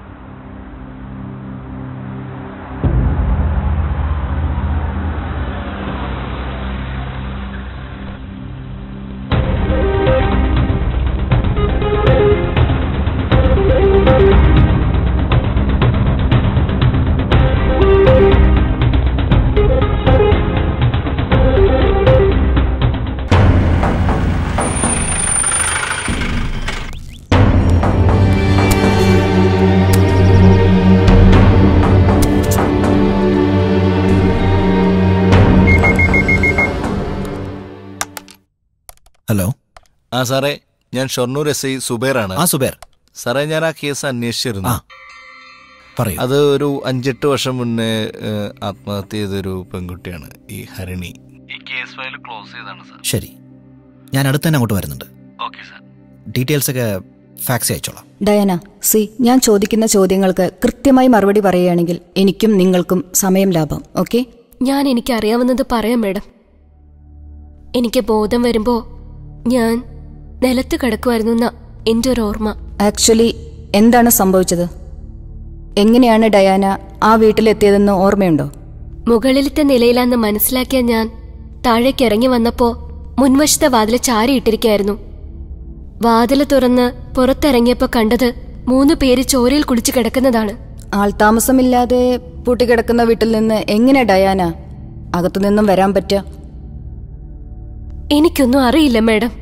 ഹലോ ആ സാറേ ഞാൻ ഷൊർണൂർ എസ് ഐ സുബേറാണ് ആ സുബേർ സാറേ ഞാൻ ആ കേസ് അന്വേഷിച്ചിരുന്നു പറയൂ അത് ഒരു അഞ്ചെട്ട് വർഷം മുന്നേ ഏഹ്, ആത്മഹത്യ ചെയ്തൊരു പെൺകുട്ടിയാണ് ഈ ഹരിണി ഈ കേസ് ഫയൽ ക്ലോസ് ചെയ്താണ് സാർ ശരി ഞാൻ അടുത്ത് തന്നെ അങ്ങോട്ട് വരുന്നുണ്ട് ഓക്കെ സാർ ഡീറ്റെയിൽസ് ഒക്കെ ഫാക്സ് അയച്ചോളാം ഡയന സി ഞാൻ ചോദിക്കുന്ന ചോദ്യങ്ങൾക്ക് കൃത്യമായി മറുപടി പറയുകയാണെങ്കിൽ എനിക്കും നിങ്ങൾക്കും സമയം ലാഭം ഓക്കെ ഞാൻ എനിക്ക് അറിയാവുന്നത് പറയാം മേഡം എനിക്ക് ബോധം വരുമ്പോ ഞാൻ നിലത്ത് കിടക്കുമായിരുന്നു എന്നാ എന്റെ ഒരു ഓർമ്മ ആക്ച്വലി എന്താണ് സംഭവിച്ചത് എങ്ങനെയാണ് ഡയാന ആ വീട്ടിലെത്തിയതെന്ന് ഓർമ്മയുണ്ടോ മുകളിലത്തെ നിലയിലാന്ന് മനസ്സിലാക്കിയ ഞാൻ താഴേക്ക് ഇറങ്ങി വന്നപ്പോ മുൻവശത്തെ വാതില് ചാരിയിട്ടിരിക്കായിരുന്നു വാതില് തുറന്ന് പുറത്തിറങ്ങിയപ്പോ കണ്ടത് മൂന്ന് പേര് ചോരയിൽ കുളിച്ചു കിടക്കുന്നതാണ് ആൾതാമസമില്ലാതെ പൂട്ടിക്കിടക്കുന്ന വീട്ടിൽ നിന്ന് എങ്ങനെ ഡയാന അകത്തുനിന്നും വരാൻ പറ്റുക എനിക്കൊന്നും അറിയില്ല മേഡം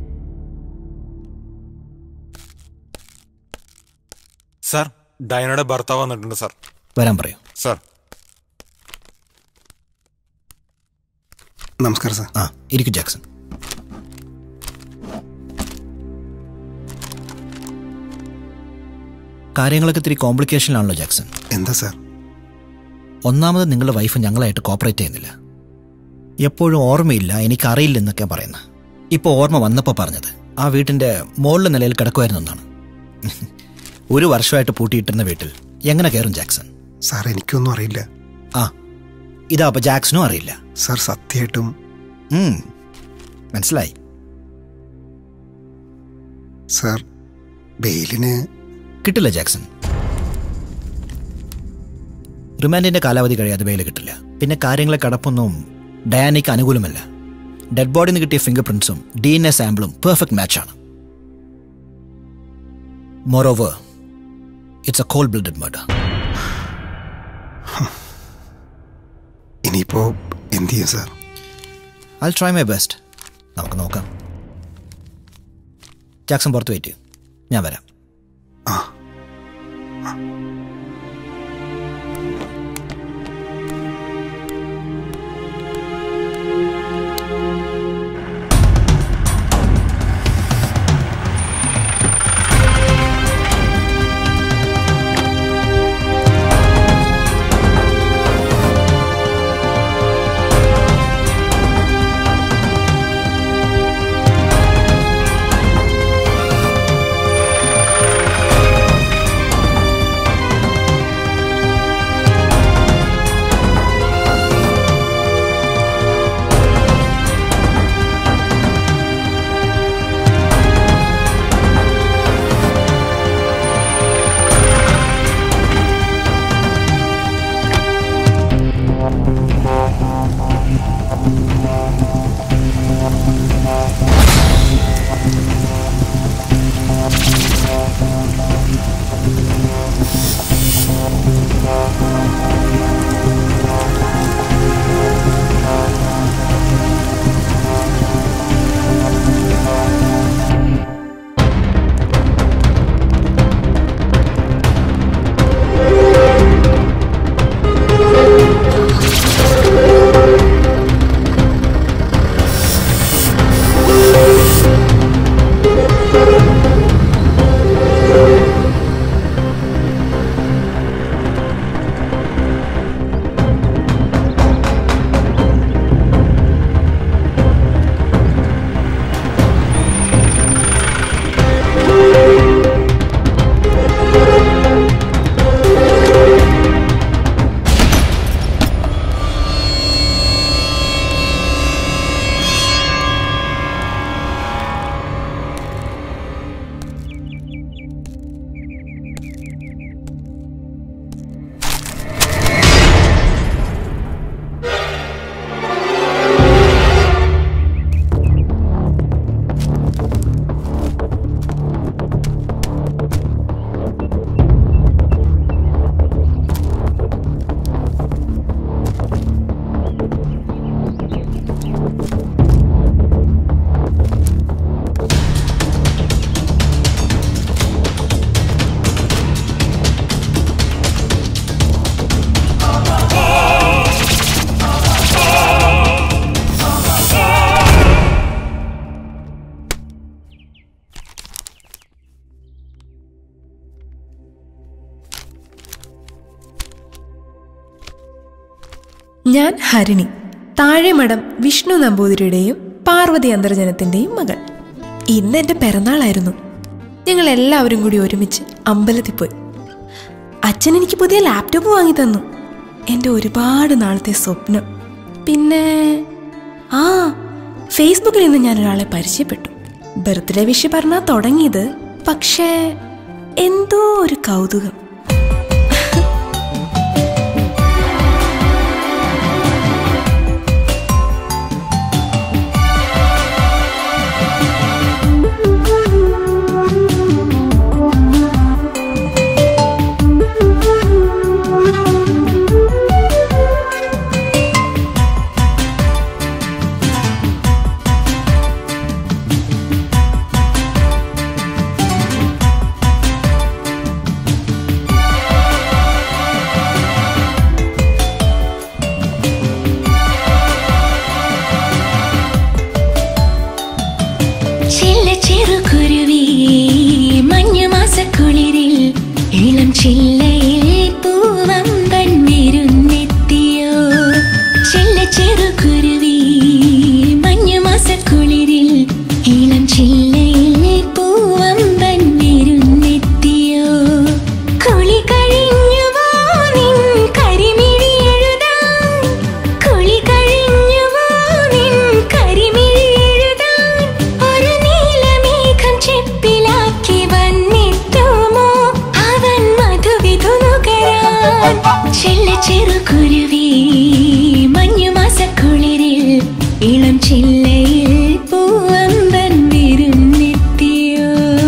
സാർ ഡയനയുടെ ഭർത്താവ് വന്നിട്ടുണ്ട് സാർ വരാൻ പറയൂ സാർ നമസ്കാരം സാർ ആ ഇരിക്കൂ ജാക്സൺ കാര്യങ്ങളൊക്കെ ഇത്തിരി കോംപ്ലിക്കേഷനിലാണല്ലോ ജാക്സൺ എന്താ സാർ ഒന്നാമത് നിങ്ങളുടെ വൈഫ് ഞങ്ങളായിട്ട് കോപ്പറേറ്റ് ചെയ്യുന്നില്ല എപ്പോഴും ഓർമ്മയില്ല എനിക്കറിയില്ല എന്നൊക്കെ പറയുന്നത് ഇപ്പോൾ ഓർമ്മ വന്നപ്പോൾ പറഞ്ഞത് ആ വീട്ടിൻ്റെ മുകളിലെ നിലയിൽ കിടക്കുമായിരുന്നു എന്നാണ് ഒരു വർഷമായിട്ട് പൂട്ടിയിട്ടിരുന്ന വീട്ടിൽ എങ്ങനെ കയറും ജാക്സൺ സാർ എനിക്കൊന്നും അറിയില്ല ആ ഇതാ അപ്പോൾ ജാക്സനും അറിയില്ല സാർ സത്യമായിട്ടും ഉം, മനസ്സിലായി സാർ ബെയിലിന് കിട്ടില്ല ജാക്സൺ റിമാൻഡിന്റെ കാലാവധി കഴിയാതെ ബെയിൽ കിട്ടില്ല പിന്നെ കാര്യങ്ങളെ കടപ്പൊന്നും ഡയാനയ്ക്ക് അനുകൂലമല്ല ഡെഡ് ബോഡിയിൽ നിന്ന് കിട്ടിയ ഫിംഗർ പ്രിന്റ്സും ഡി എൻ എ സാമ്പിളും പെർഫെക്റ്റ് മാച്ചാണ് moreover it's a cold blooded murder ഇനിയിപ്പോ എന്ത് ചെയ്യും sir I try my best നമുക്ക് നോക്കാം ജാക്സൺ പുറത്ത് വെയിറ്റ് ചെയ്യും ഞാൻ വരാം ഞാൻ ഹരിണി താഴെമഠം വിഷ്ണു നമ്പൂതിരിയുടെയും പാർവതി അന്തർജനത്തിന്റെയും മകൾ ഇന്ന് എന്റെ പിറന്നാളായിരുന്നു ഞങ്ങൾ എല്ലാവരും കൂടി ഒരുമിച്ച് അമ്പലത്തിൽ പോയി അച്ഛൻ എനിക്ക് പുതിയ ലാപ്ടോപ്പ് വാങ്ങി തന്നു എൻ്റെ ഒരുപാട് നാളത്തെ സ്വപ്നം പിന്നെ ആ ഫേസ്ബുക്കിൽ നിന്ന് ഞാൻ ഒരാളെ പരിചയപ്പെട്ടു ബർത്ത്ഡേ വിഷ് പറഞ്ഞാൽ തുടങ്ങിയത് പക്ഷേ എന്തോ ഒരു കൗതുകം ചില്ല ചെറുകുരുവി മഞ്ഞുമാസക്കുളിരിൽ ഇളം ചില്ലയിൽ പൂവം തന്നിരുന്നെത്തിയോ ചില്ല ചെറുകുരുവി മഞ്ഞുമാസക്കുളിരിൽ ഇളം ചില്ലയിൽ പൂവം തന്നിരുന്നെത്തിയോ കുളി കഴിഞ്ഞുവോ നിൻ കരിമിഴി എഴുതാൻ കുളി കഴിഞ്ഞുവോ നിൻ കരിമിഴി എഴുതാൻ ഒരു നീലമേഘം ചെപ്പിലാക്കി വന്നിട്ടുമോ അവൻ മധുവിധുനുകരാൻ ചെല്ല ചെറുകുരുവി മഞ്ഞുമാസക്കുളിരിൽ ഇളം ചില്ലയിൽ പൂവമ്പൻ വിരുന്നെത്തിയോ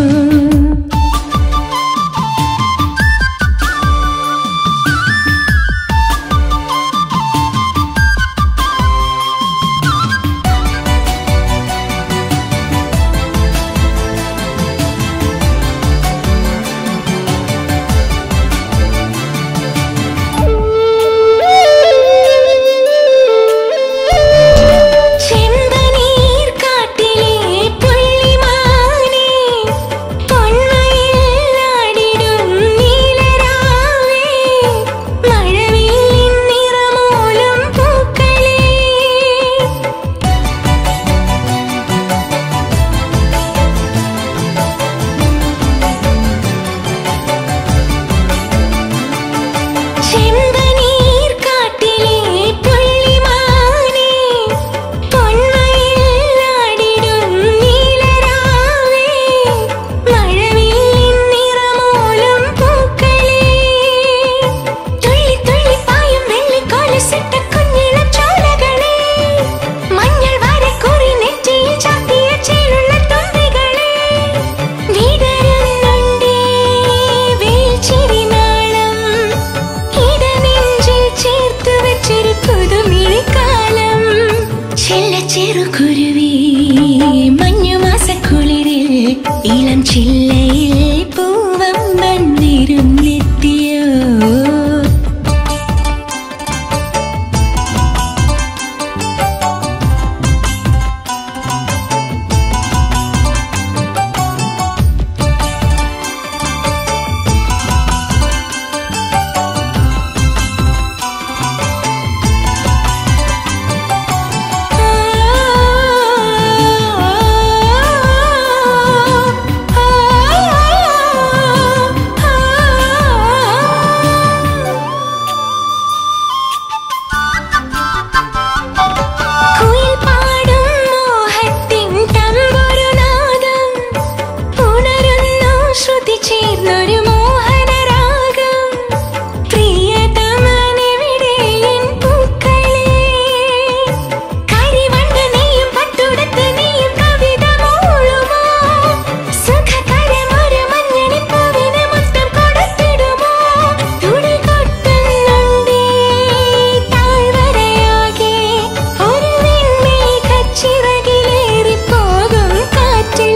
ചെമ്പനീർ കാട്ടിലെ പുള്ളിമാനേ പൊന്മയിൽ ആടിടും നീലരാവേ മഴവില്ലിൻ നിറമൂലും പൂക്കളേ ചെമ്പനീർ കാട്ടിലെ പുള്ളിമാനേ പൊന്മയിൽ ആടിടും നീലരാവേ മഴവില്ലിൻ നിറമൂലും പൂക്കളേ തുള്ളി തുള്ളി പായും വെള്ളിക്കോലസിട്ട കുഞ്ഞിളം ചോലകളേ മഞ്ഞൾ വരക്കുറി നെറ്റിയിൽ ചാത്തിയ ചേലുള്ള തുമ്പികളേ വിടരുന്നുണ്ടേ വീഴ്ചിരി നാളം ഇടനെഞ്ചിൽ ചേർത്ത് വെച്ചൊരു പുതുമിഴിക്കാലം ചെല്ല ചെറുകുരുവി മഞ്ഞുമാസക്കുളിരിൽ ഇളം ചില്ലയിൽ പൂവം വന്നിരുന്നെത്തിയോ കുയിൽ പാടും മോഹത്തിൻ തമ്പുരുനാദം ഉണരുന്നു ശ്രുതി ചേർന്നൊരു മോഹനരാഗം പ്രിയതമനെവിടെ എൻ പൂക്കളേ കരിവണ്ട നീയും പട്ടുടുത്ത് നീയും കവിത മൂളുമോ സുഖകരമൊരു മഞ്ഞണിപ്പൂവിന് മുത്തം കൊടുത്തിടുമോ തുടി കൊട്ടുന്നുണ്ടേ താഴ്വരയാകെ ഒരു വെൺമേഘച്ചിറകിലേറി പോകും കാറ്റിൽ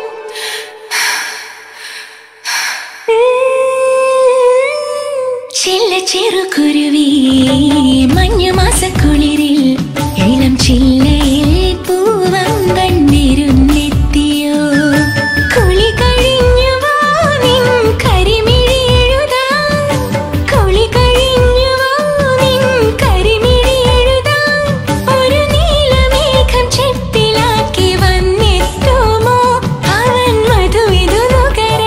ചെല്ല ചെറുകുരുവി മഞ്ഞുമാസക്കുളിരിൽ ഇളം ചില്ലയിൽ പൂവം കണ്ടിരുന്നെത്തിയോ കുളി കഴിഞ്ഞുവോ നിൻ കരിമിഴി എഴുതാൻ കുളി കഴിഞ്ഞുവോ നിൻ കരിമിഴി എഴുതാൻ ഒരു നീലമേഘം ചെപ്പിലാക്കി വന്നെത്തുമോ അവൻ മധുവിധു നുകരാൻ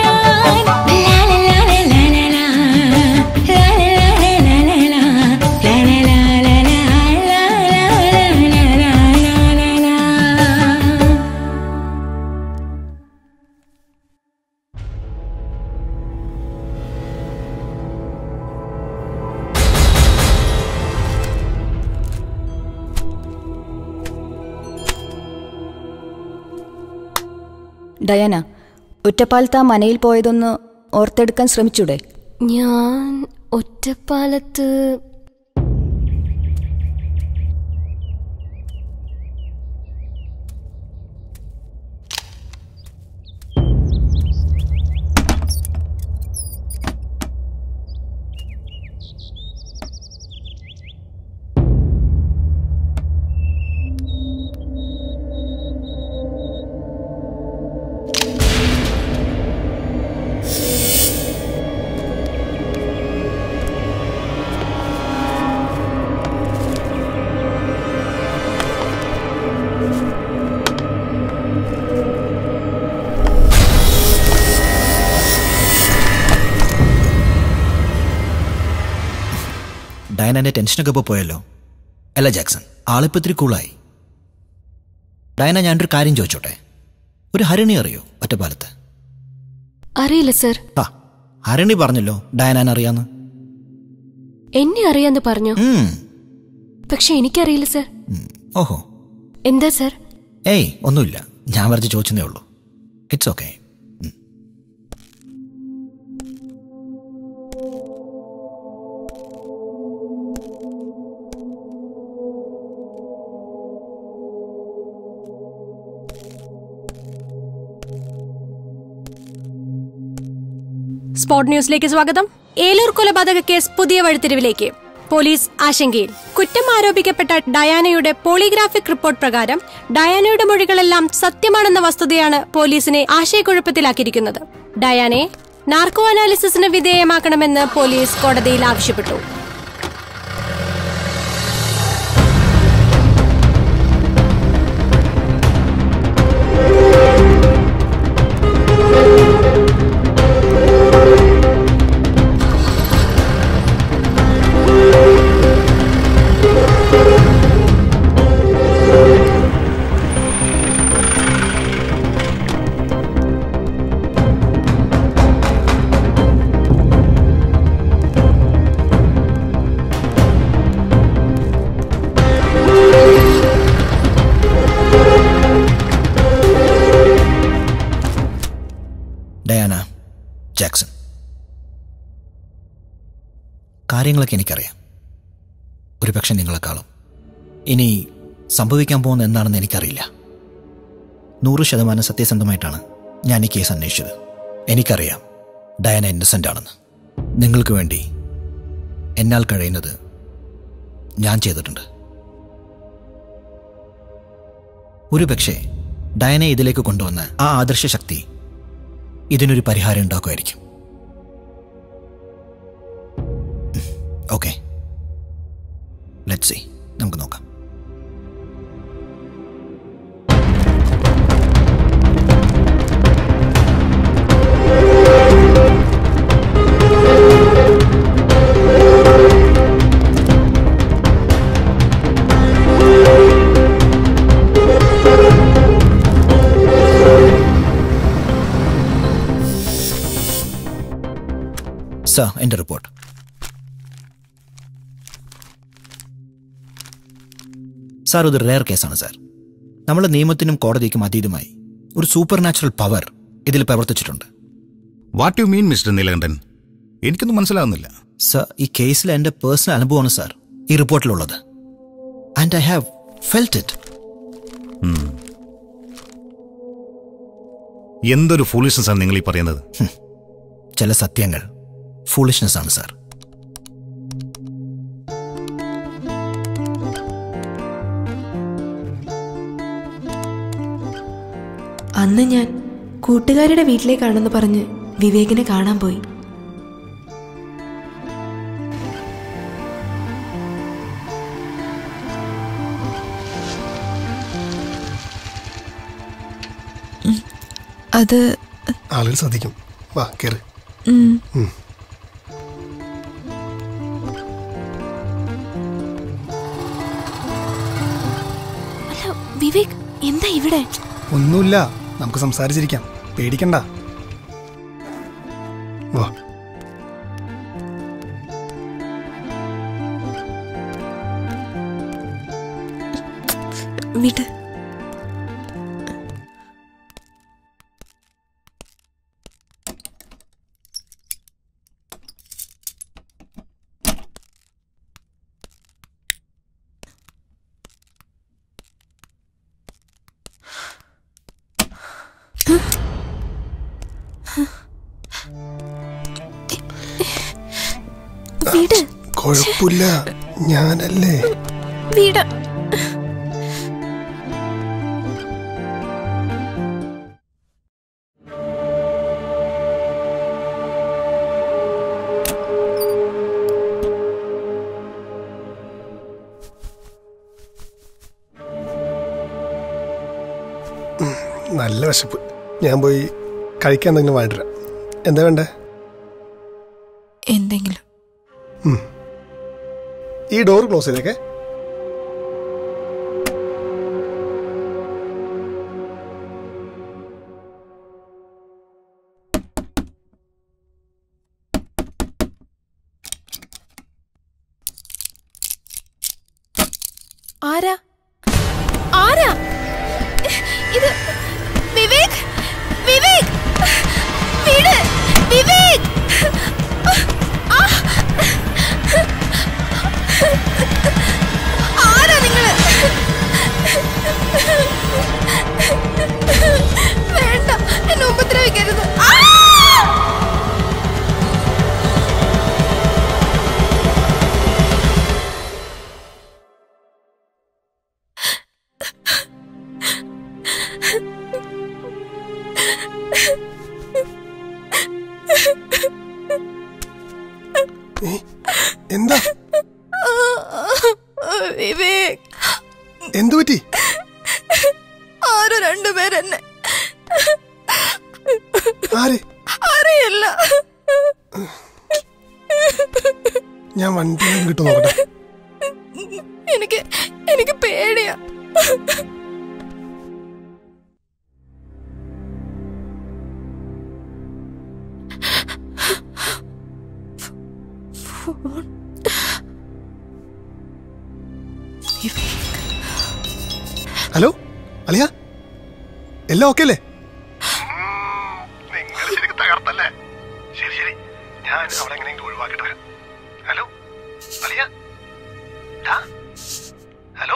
ഡയാന ഒറ്റപ്പാലത്ത് ആ മനയിൽ പോയതൊന്ന് ഓർത്തെടുക്കാൻ ശ്രമിച്ചൂടെ ഞാൻ ഒറ്റപ്പാലത്ത് ഡയനന്റെ ടെൻഷനൊക്കെ ഇപ്പോൾ പോയല്ലോ അല്ല ജാക്സൺ ആളിപ്പോൾ ഇത്തിരി കൂളായി ഡയന ഞാനൊരു കാര്യം ചോദിച്ചോട്ടെ ഒരു ഹരിണി അറിയോ ഒറ്റപ്പാലത്ത് അറിയില്ല സർ ആ ഹരിണി പറഞ്ഞല്ലോ ഡയനാൻ അറിയാന്ന് എന്നെ അറിയാന്ന് പറഞ്ഞു പക്ഷെ എനിക്കറിയില്ല സർ ഓഹോ എന്താ സർ ഏയ് ഒന്നുമില്ല ഞാൻ വെറുതെ ചോദിച്ചതേ ഉള്ളൂ ഇറ്റ്സ് ഓക്കെ സ്പോട്ട് ന്യൂസിലേക്ക് സ്വാഗതം ഏലൂർ കൊലപാതക കേസ് പുതിയ വഴിത്തിരിവിലേക്ക് പോലീസ് ആശങ്കയിൽ കുറ്റം ആരോപിക്കപ്പെട്ട ഡയാനയുടെ പോളിഗ്രാഫിക് റിപ്പോർട്ട് പ്രകാരം ഡയാനയുടെ മൊഴികളെല്ലാം സത്യമാണെന്ന വസ്തുതയാണ് പോലീസിനെ ആശയക്കുഴപ്പത്തിലാക്കിയിരിക്കുന്നത് ഡയാനെ നാർക്കോ അനാലിസിസിന് വിധേയമാക്കണമെന്ന് പോലീസ് കോടതിയിൽ ആവശ്യപ്പെട്ടു ഡയാന ജാക്സൺ കാര്യങ്ങളൊക്കെ എനിക്കറിയാം ഒരു പക്ഷെ നിങ്ങളെക്കാളും ഇനി സംഭവിക്കാൻ പോകുന്ന എന്താണെന്ന് എനിക്കറിയില്ല നൂറ് ശതമാനം സത്യസന്ധമായിട്ടാണ് ഞാൻ ഈ കേസ് അന്വേഷിച്ചത് എനിക്കറിയാം ഡയന ഇന്നസെൻ്റ് ആണെന്ന് നിങ്ങൾക്ക് വേണ്ടി എന്നാൽ കഴിയുന്നത് ഞാൻ ചെയ്തിട്ടുണ്ട് ഒരു പക്ഷേ ഡയനെ ഇതിലേക്ക് കൊണ്ടുവന്ന ആ ആദർശ ശക്തി ഇതിനൊരു പരിഹാരം ഉണ്ടാക്കുമായിരിക്കും ഓക്കെ ലെറ്റ് സി നമുക്ക് നോക്കാം സർ എൻ്റെ റിപ്പോർട്ട് സാർ ഇത് റെയർ കേസാണ് സാർ നമ്മൾ നിയമത്തിനും കോടതിക്കും അതീതമായി ഒരു സൂപ്പർ നാച്ചുറൽ പവർ ഇതിൽ പ്രവർത്തിച്ചിട്ടുണ്ട് what you mean mister Neelakandan എനിക്കൊന്നും മനസ്സിലാവുന്നില്ല സർ ഈ കേസിൽ എൻ്റെ പേഴ്സണൽ അനുഭവമാണ് സാർ ഈ റിപ്പോർട്ടിലുള്ളത് and I have felt it എന്തൊരു ഫൂളിഷ്നസ് ആണ് നിങ്ങൾ ഈ പറയുന്നത് ചില സത്യങ്ങൾ ഫൂളിഷ്നെസ് ആണ് സാർ അന്ന് ഞാൻ കൂട്ടുകാരുടെ വീട്ടിലേക്കാണെന്ന് പറഞ്ഞ് വിവേകിനെ കാണാൻ പോയി അത് ആളുകൾ ശ്രദ്ധിക്കും വാ കയറി ഉം, അല്ല വിവേക് എന്താ ഇവിടെ ഒന്നുമില്ല നമുക്ക് സംസാരിച്ചിരിക്കാം പേടിക്കണ്ട വാ വിട് വിട് കുഴപ്പമില്ല ഞാനല്ലേ വിട് നല്ല വിശപ്പ് ഞാൻ പോയി കഴിക്കാൻ എന്തെങ്കിലും വാങ്ങിട്ട് എന്താ വേണ്ടേ എന്തെങ്കിലും ഉം. ഈ ഡോർ ക്ലോസ് ചെയ്തേക്കെ ആരാ ആരാ ഇത് വിവേക് വിവേക് വിട് വിവേക് ആ! ആരാ നിങ്ങള് വേണ്ട എന്നെ ഉപദ്രവിക്കരുത് ആ! എന്താ വിവേക് എന്തു പറ്റി ആരോ രണ്ടുപേരെന്നെ ആര് അറിയില്ല ഞാൻ വണ്ടി കിട്ടും നോക്കട്ടെ എനിക്ക് എനിക്ക് പേടിയാ ഫോൺ ഹലോ അളിയ എല്ലാം ഓക്കെ അല്ലേ തകർത്തല്ലേ ശരി ശരി ഞാൻ അവിടെ എങ്ങനെയെങ്കിലും ഒഴിവാക്കട്ടെ ഹലോ അളിയ ഹലോ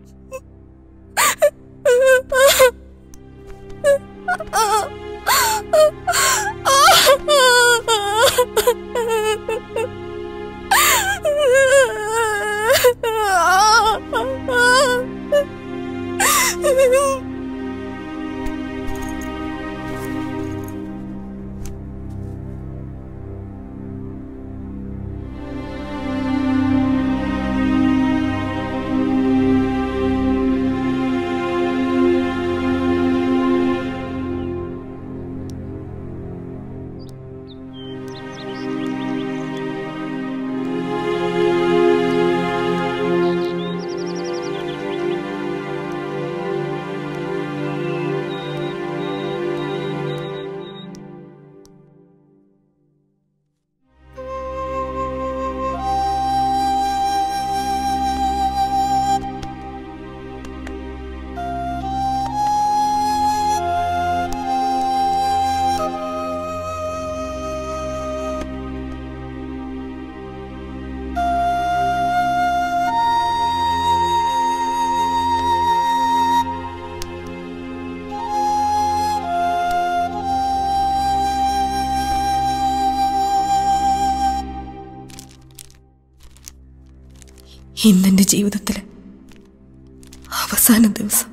ഇന്നെന്റെ ജീവിതത്തിലെ അവസാന ദിവസം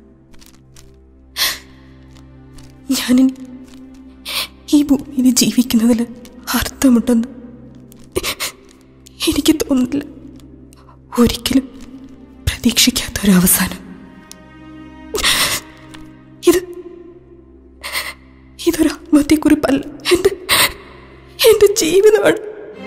ഞാനിനി ഈ ഭൂമിയിൽ ജീവിക്കുന്നതിൽ അർത്ഥമുണ്ടെന്ന് എനിക്ക് തോന്നുന്നില്ല ഒരിക്കലും പ്രതീക്ഷിക്കാത്ത ഒരു അവസാനം ഇത് ഇതൊരു ആത്മഹത്യക്കുറിപ്പല്ല എന്റെ എന്റെ ജീവിതമാണ്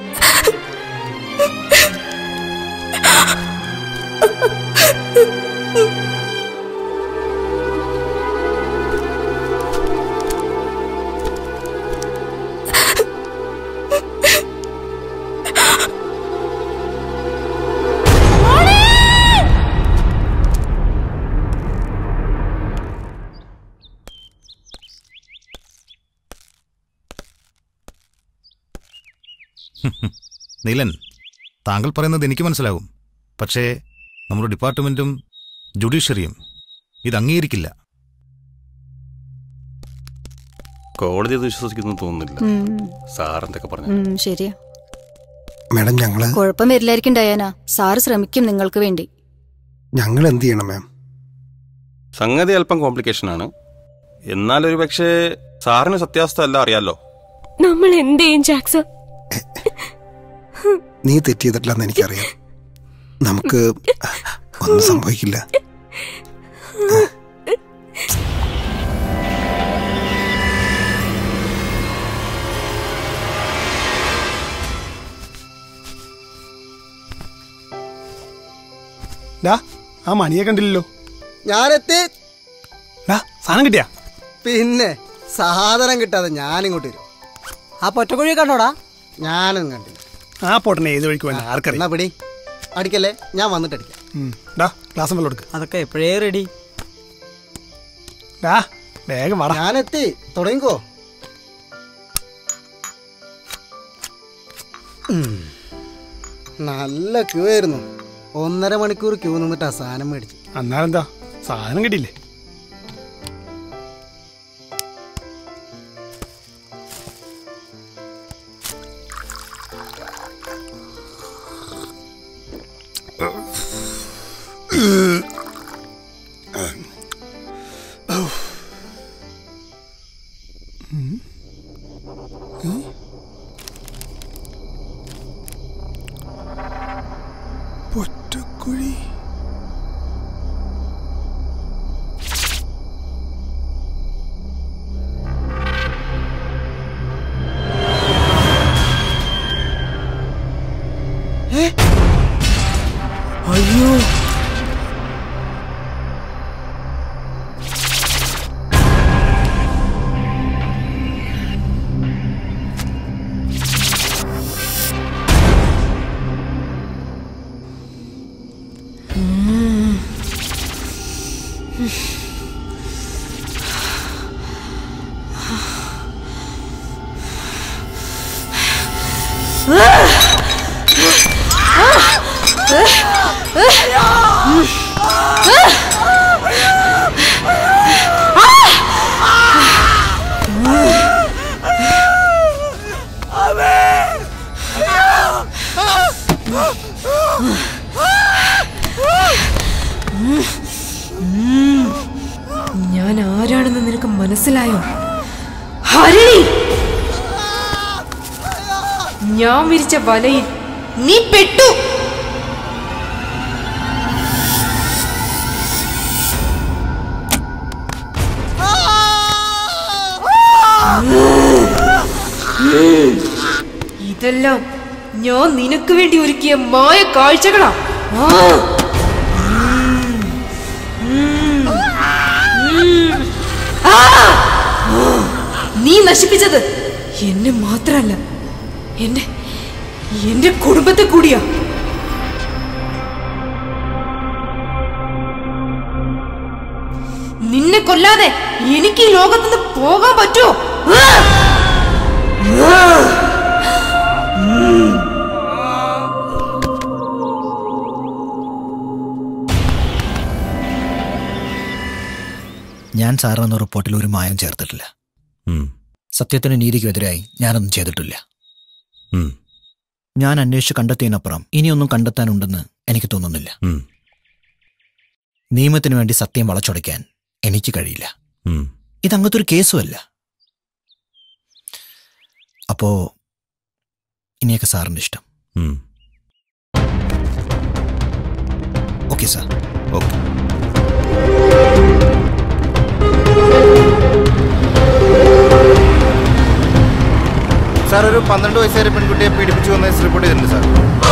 നീലൻ താങ്കൾ പറയുന്നത് എനിക്ക് മനസ്സിലാകും പക്ഷേ നമ്മുടെ ഡിപ്പാർട്ട്മെന്റും ജുഡീഷ്യറിയും ഇത് അംഗീകരിക്കില്ല കോടതി അത് വിശ്വസിക്കുന്നു തോന്നുന്നില്ല ഉം. സാർ എന്തൊക്കെ പറഞ്ഞു ഉം, ശരിയാ മാഡം ഞങ്ങള് കുഴപ്പം വരില്ലായിരിക്കും ഡയാന സാറ് ശ്രമിക്കും നിങ്ങൾക്ക് വേണ്ടി ഞങ്ങൾ എന്ത് ചെയ്യണം മാം സംഗതി അല്പം കോംപ്ലിക്കേഷൻ ആണ് എന്നാൽ ഒരു പക്ഷേ സാറിന് സത്യാവസ്ഥ എല്ലാം അറിയാലോ നമ്മൾ എന്ത് ചെയ്യും ജാക്സ നീ തെറ്റ് ചെയ്തിട്ടില്ലെന്ന് എനിക്കറിയാം നമുക്ക് ഒന്നും സംഭവിക്കില്ല ഡാ ആ മണിയെ കണ്ടില്ലല്ലോ ഞാനെത്തി ഡാ സാധനം കിട്ടിയാ പിന്നെ സാധനം കിട്ടാതെ ഞാനിങ്ങോട്ട് വരും ആ പൊറ്റക്കുഴി കണ്ടോടാ ഞാനും കണ്ടില്ല ആ പൊട്ടനെ ഏത് വഴിക്ക് വേണ്ട ആർക്കറിയാം എന്നാ പിടി അടിക്കല്ലേ ഞാൻ വന്നിട്ട് അടിക്കാം ഉം. ഡാ ഗ്ലാസ് വെള്ളം എടുക്ക് അതൊക്കെ എപ്പോഴേ റെഡി ഡാ വേഗം വാടാ ഞാനെത്തി തുടങ്ങിക്കോ ഉം. നല്ല ക്യൂ ആയിരുന്നു ഒന്നര മണിക്കൂർ ക്യൂ നിന്നിട്ടാ സാധനം മേടിച്ചു അന്നാലെന്താ സാധനം കിട്ടിയില്ലേ പൊറ്റക്കുഴി അയ്യോ ഞാൻ ആരാണെന്ന് നിനക്ക് മനസ്സിലായോ ഹരിണി ഞാൻ വിരിച്ച വലയിൽ നീ പെട്ടു ഇതെല്ലാം ഞാൻ നിനക്ക് വേണ്ടി ഒരുക്കിയ മായ കാഴ്ചകളാ ആ. ഉം. ഉം. ആ. നീ നശിപ്പിച്ചത് എന്നെ മാത്രല്ല എന്റെ എന്റെ കുടുംബത്തെ കൂടിയാ നിന്നെ കൊല്ലാതെ എനിക്ക് ഈ ലോകത്തുനിന്ന് പോകാൻ പറ്റുമോ ആ! ആ! ഉം. ഞാൻ സാറിനെന്ന റിപ്പോർട്ടിൽ ഒരു മായം ചേർത്തിട്ടില്ല സത്യത്തിന് നീതിക്കെതിരായി ഞാനൊന്നും ചെയ്തിട്ടില്ല ഞാൻ അന്വേഷിച്ച് കണ്ടെത്തിയതിനപ്പുറം ഇനിയൊന്നും കണ്ടെത്താനുണ്ടെന്ന് എനിക്ക് തോന്നുന്നില്ല നിയമത്തിന് വേണ്ടി സത്യം വളച്ചൊടയ്ക്കാൻ എനിക്ക് കഴിയില്ല ഇതങ്ങനത്തെ ഒരു കേസുമല്ല അപ്പോ ഇനിയൊക്കെ സാറിന്റെ ഇഷ്ടം ഓക്കെ സാർ ഓക്കെ സാർ ഒരു പന്ത്രണ്ട് വയസ്സുകാരെ പെൺകുട്ടിയെ പീഡിപ്പിച്ചു വന്ന റിപ്പോർട്ട് ചെയ്തിട്ടുണ്ട് സാർ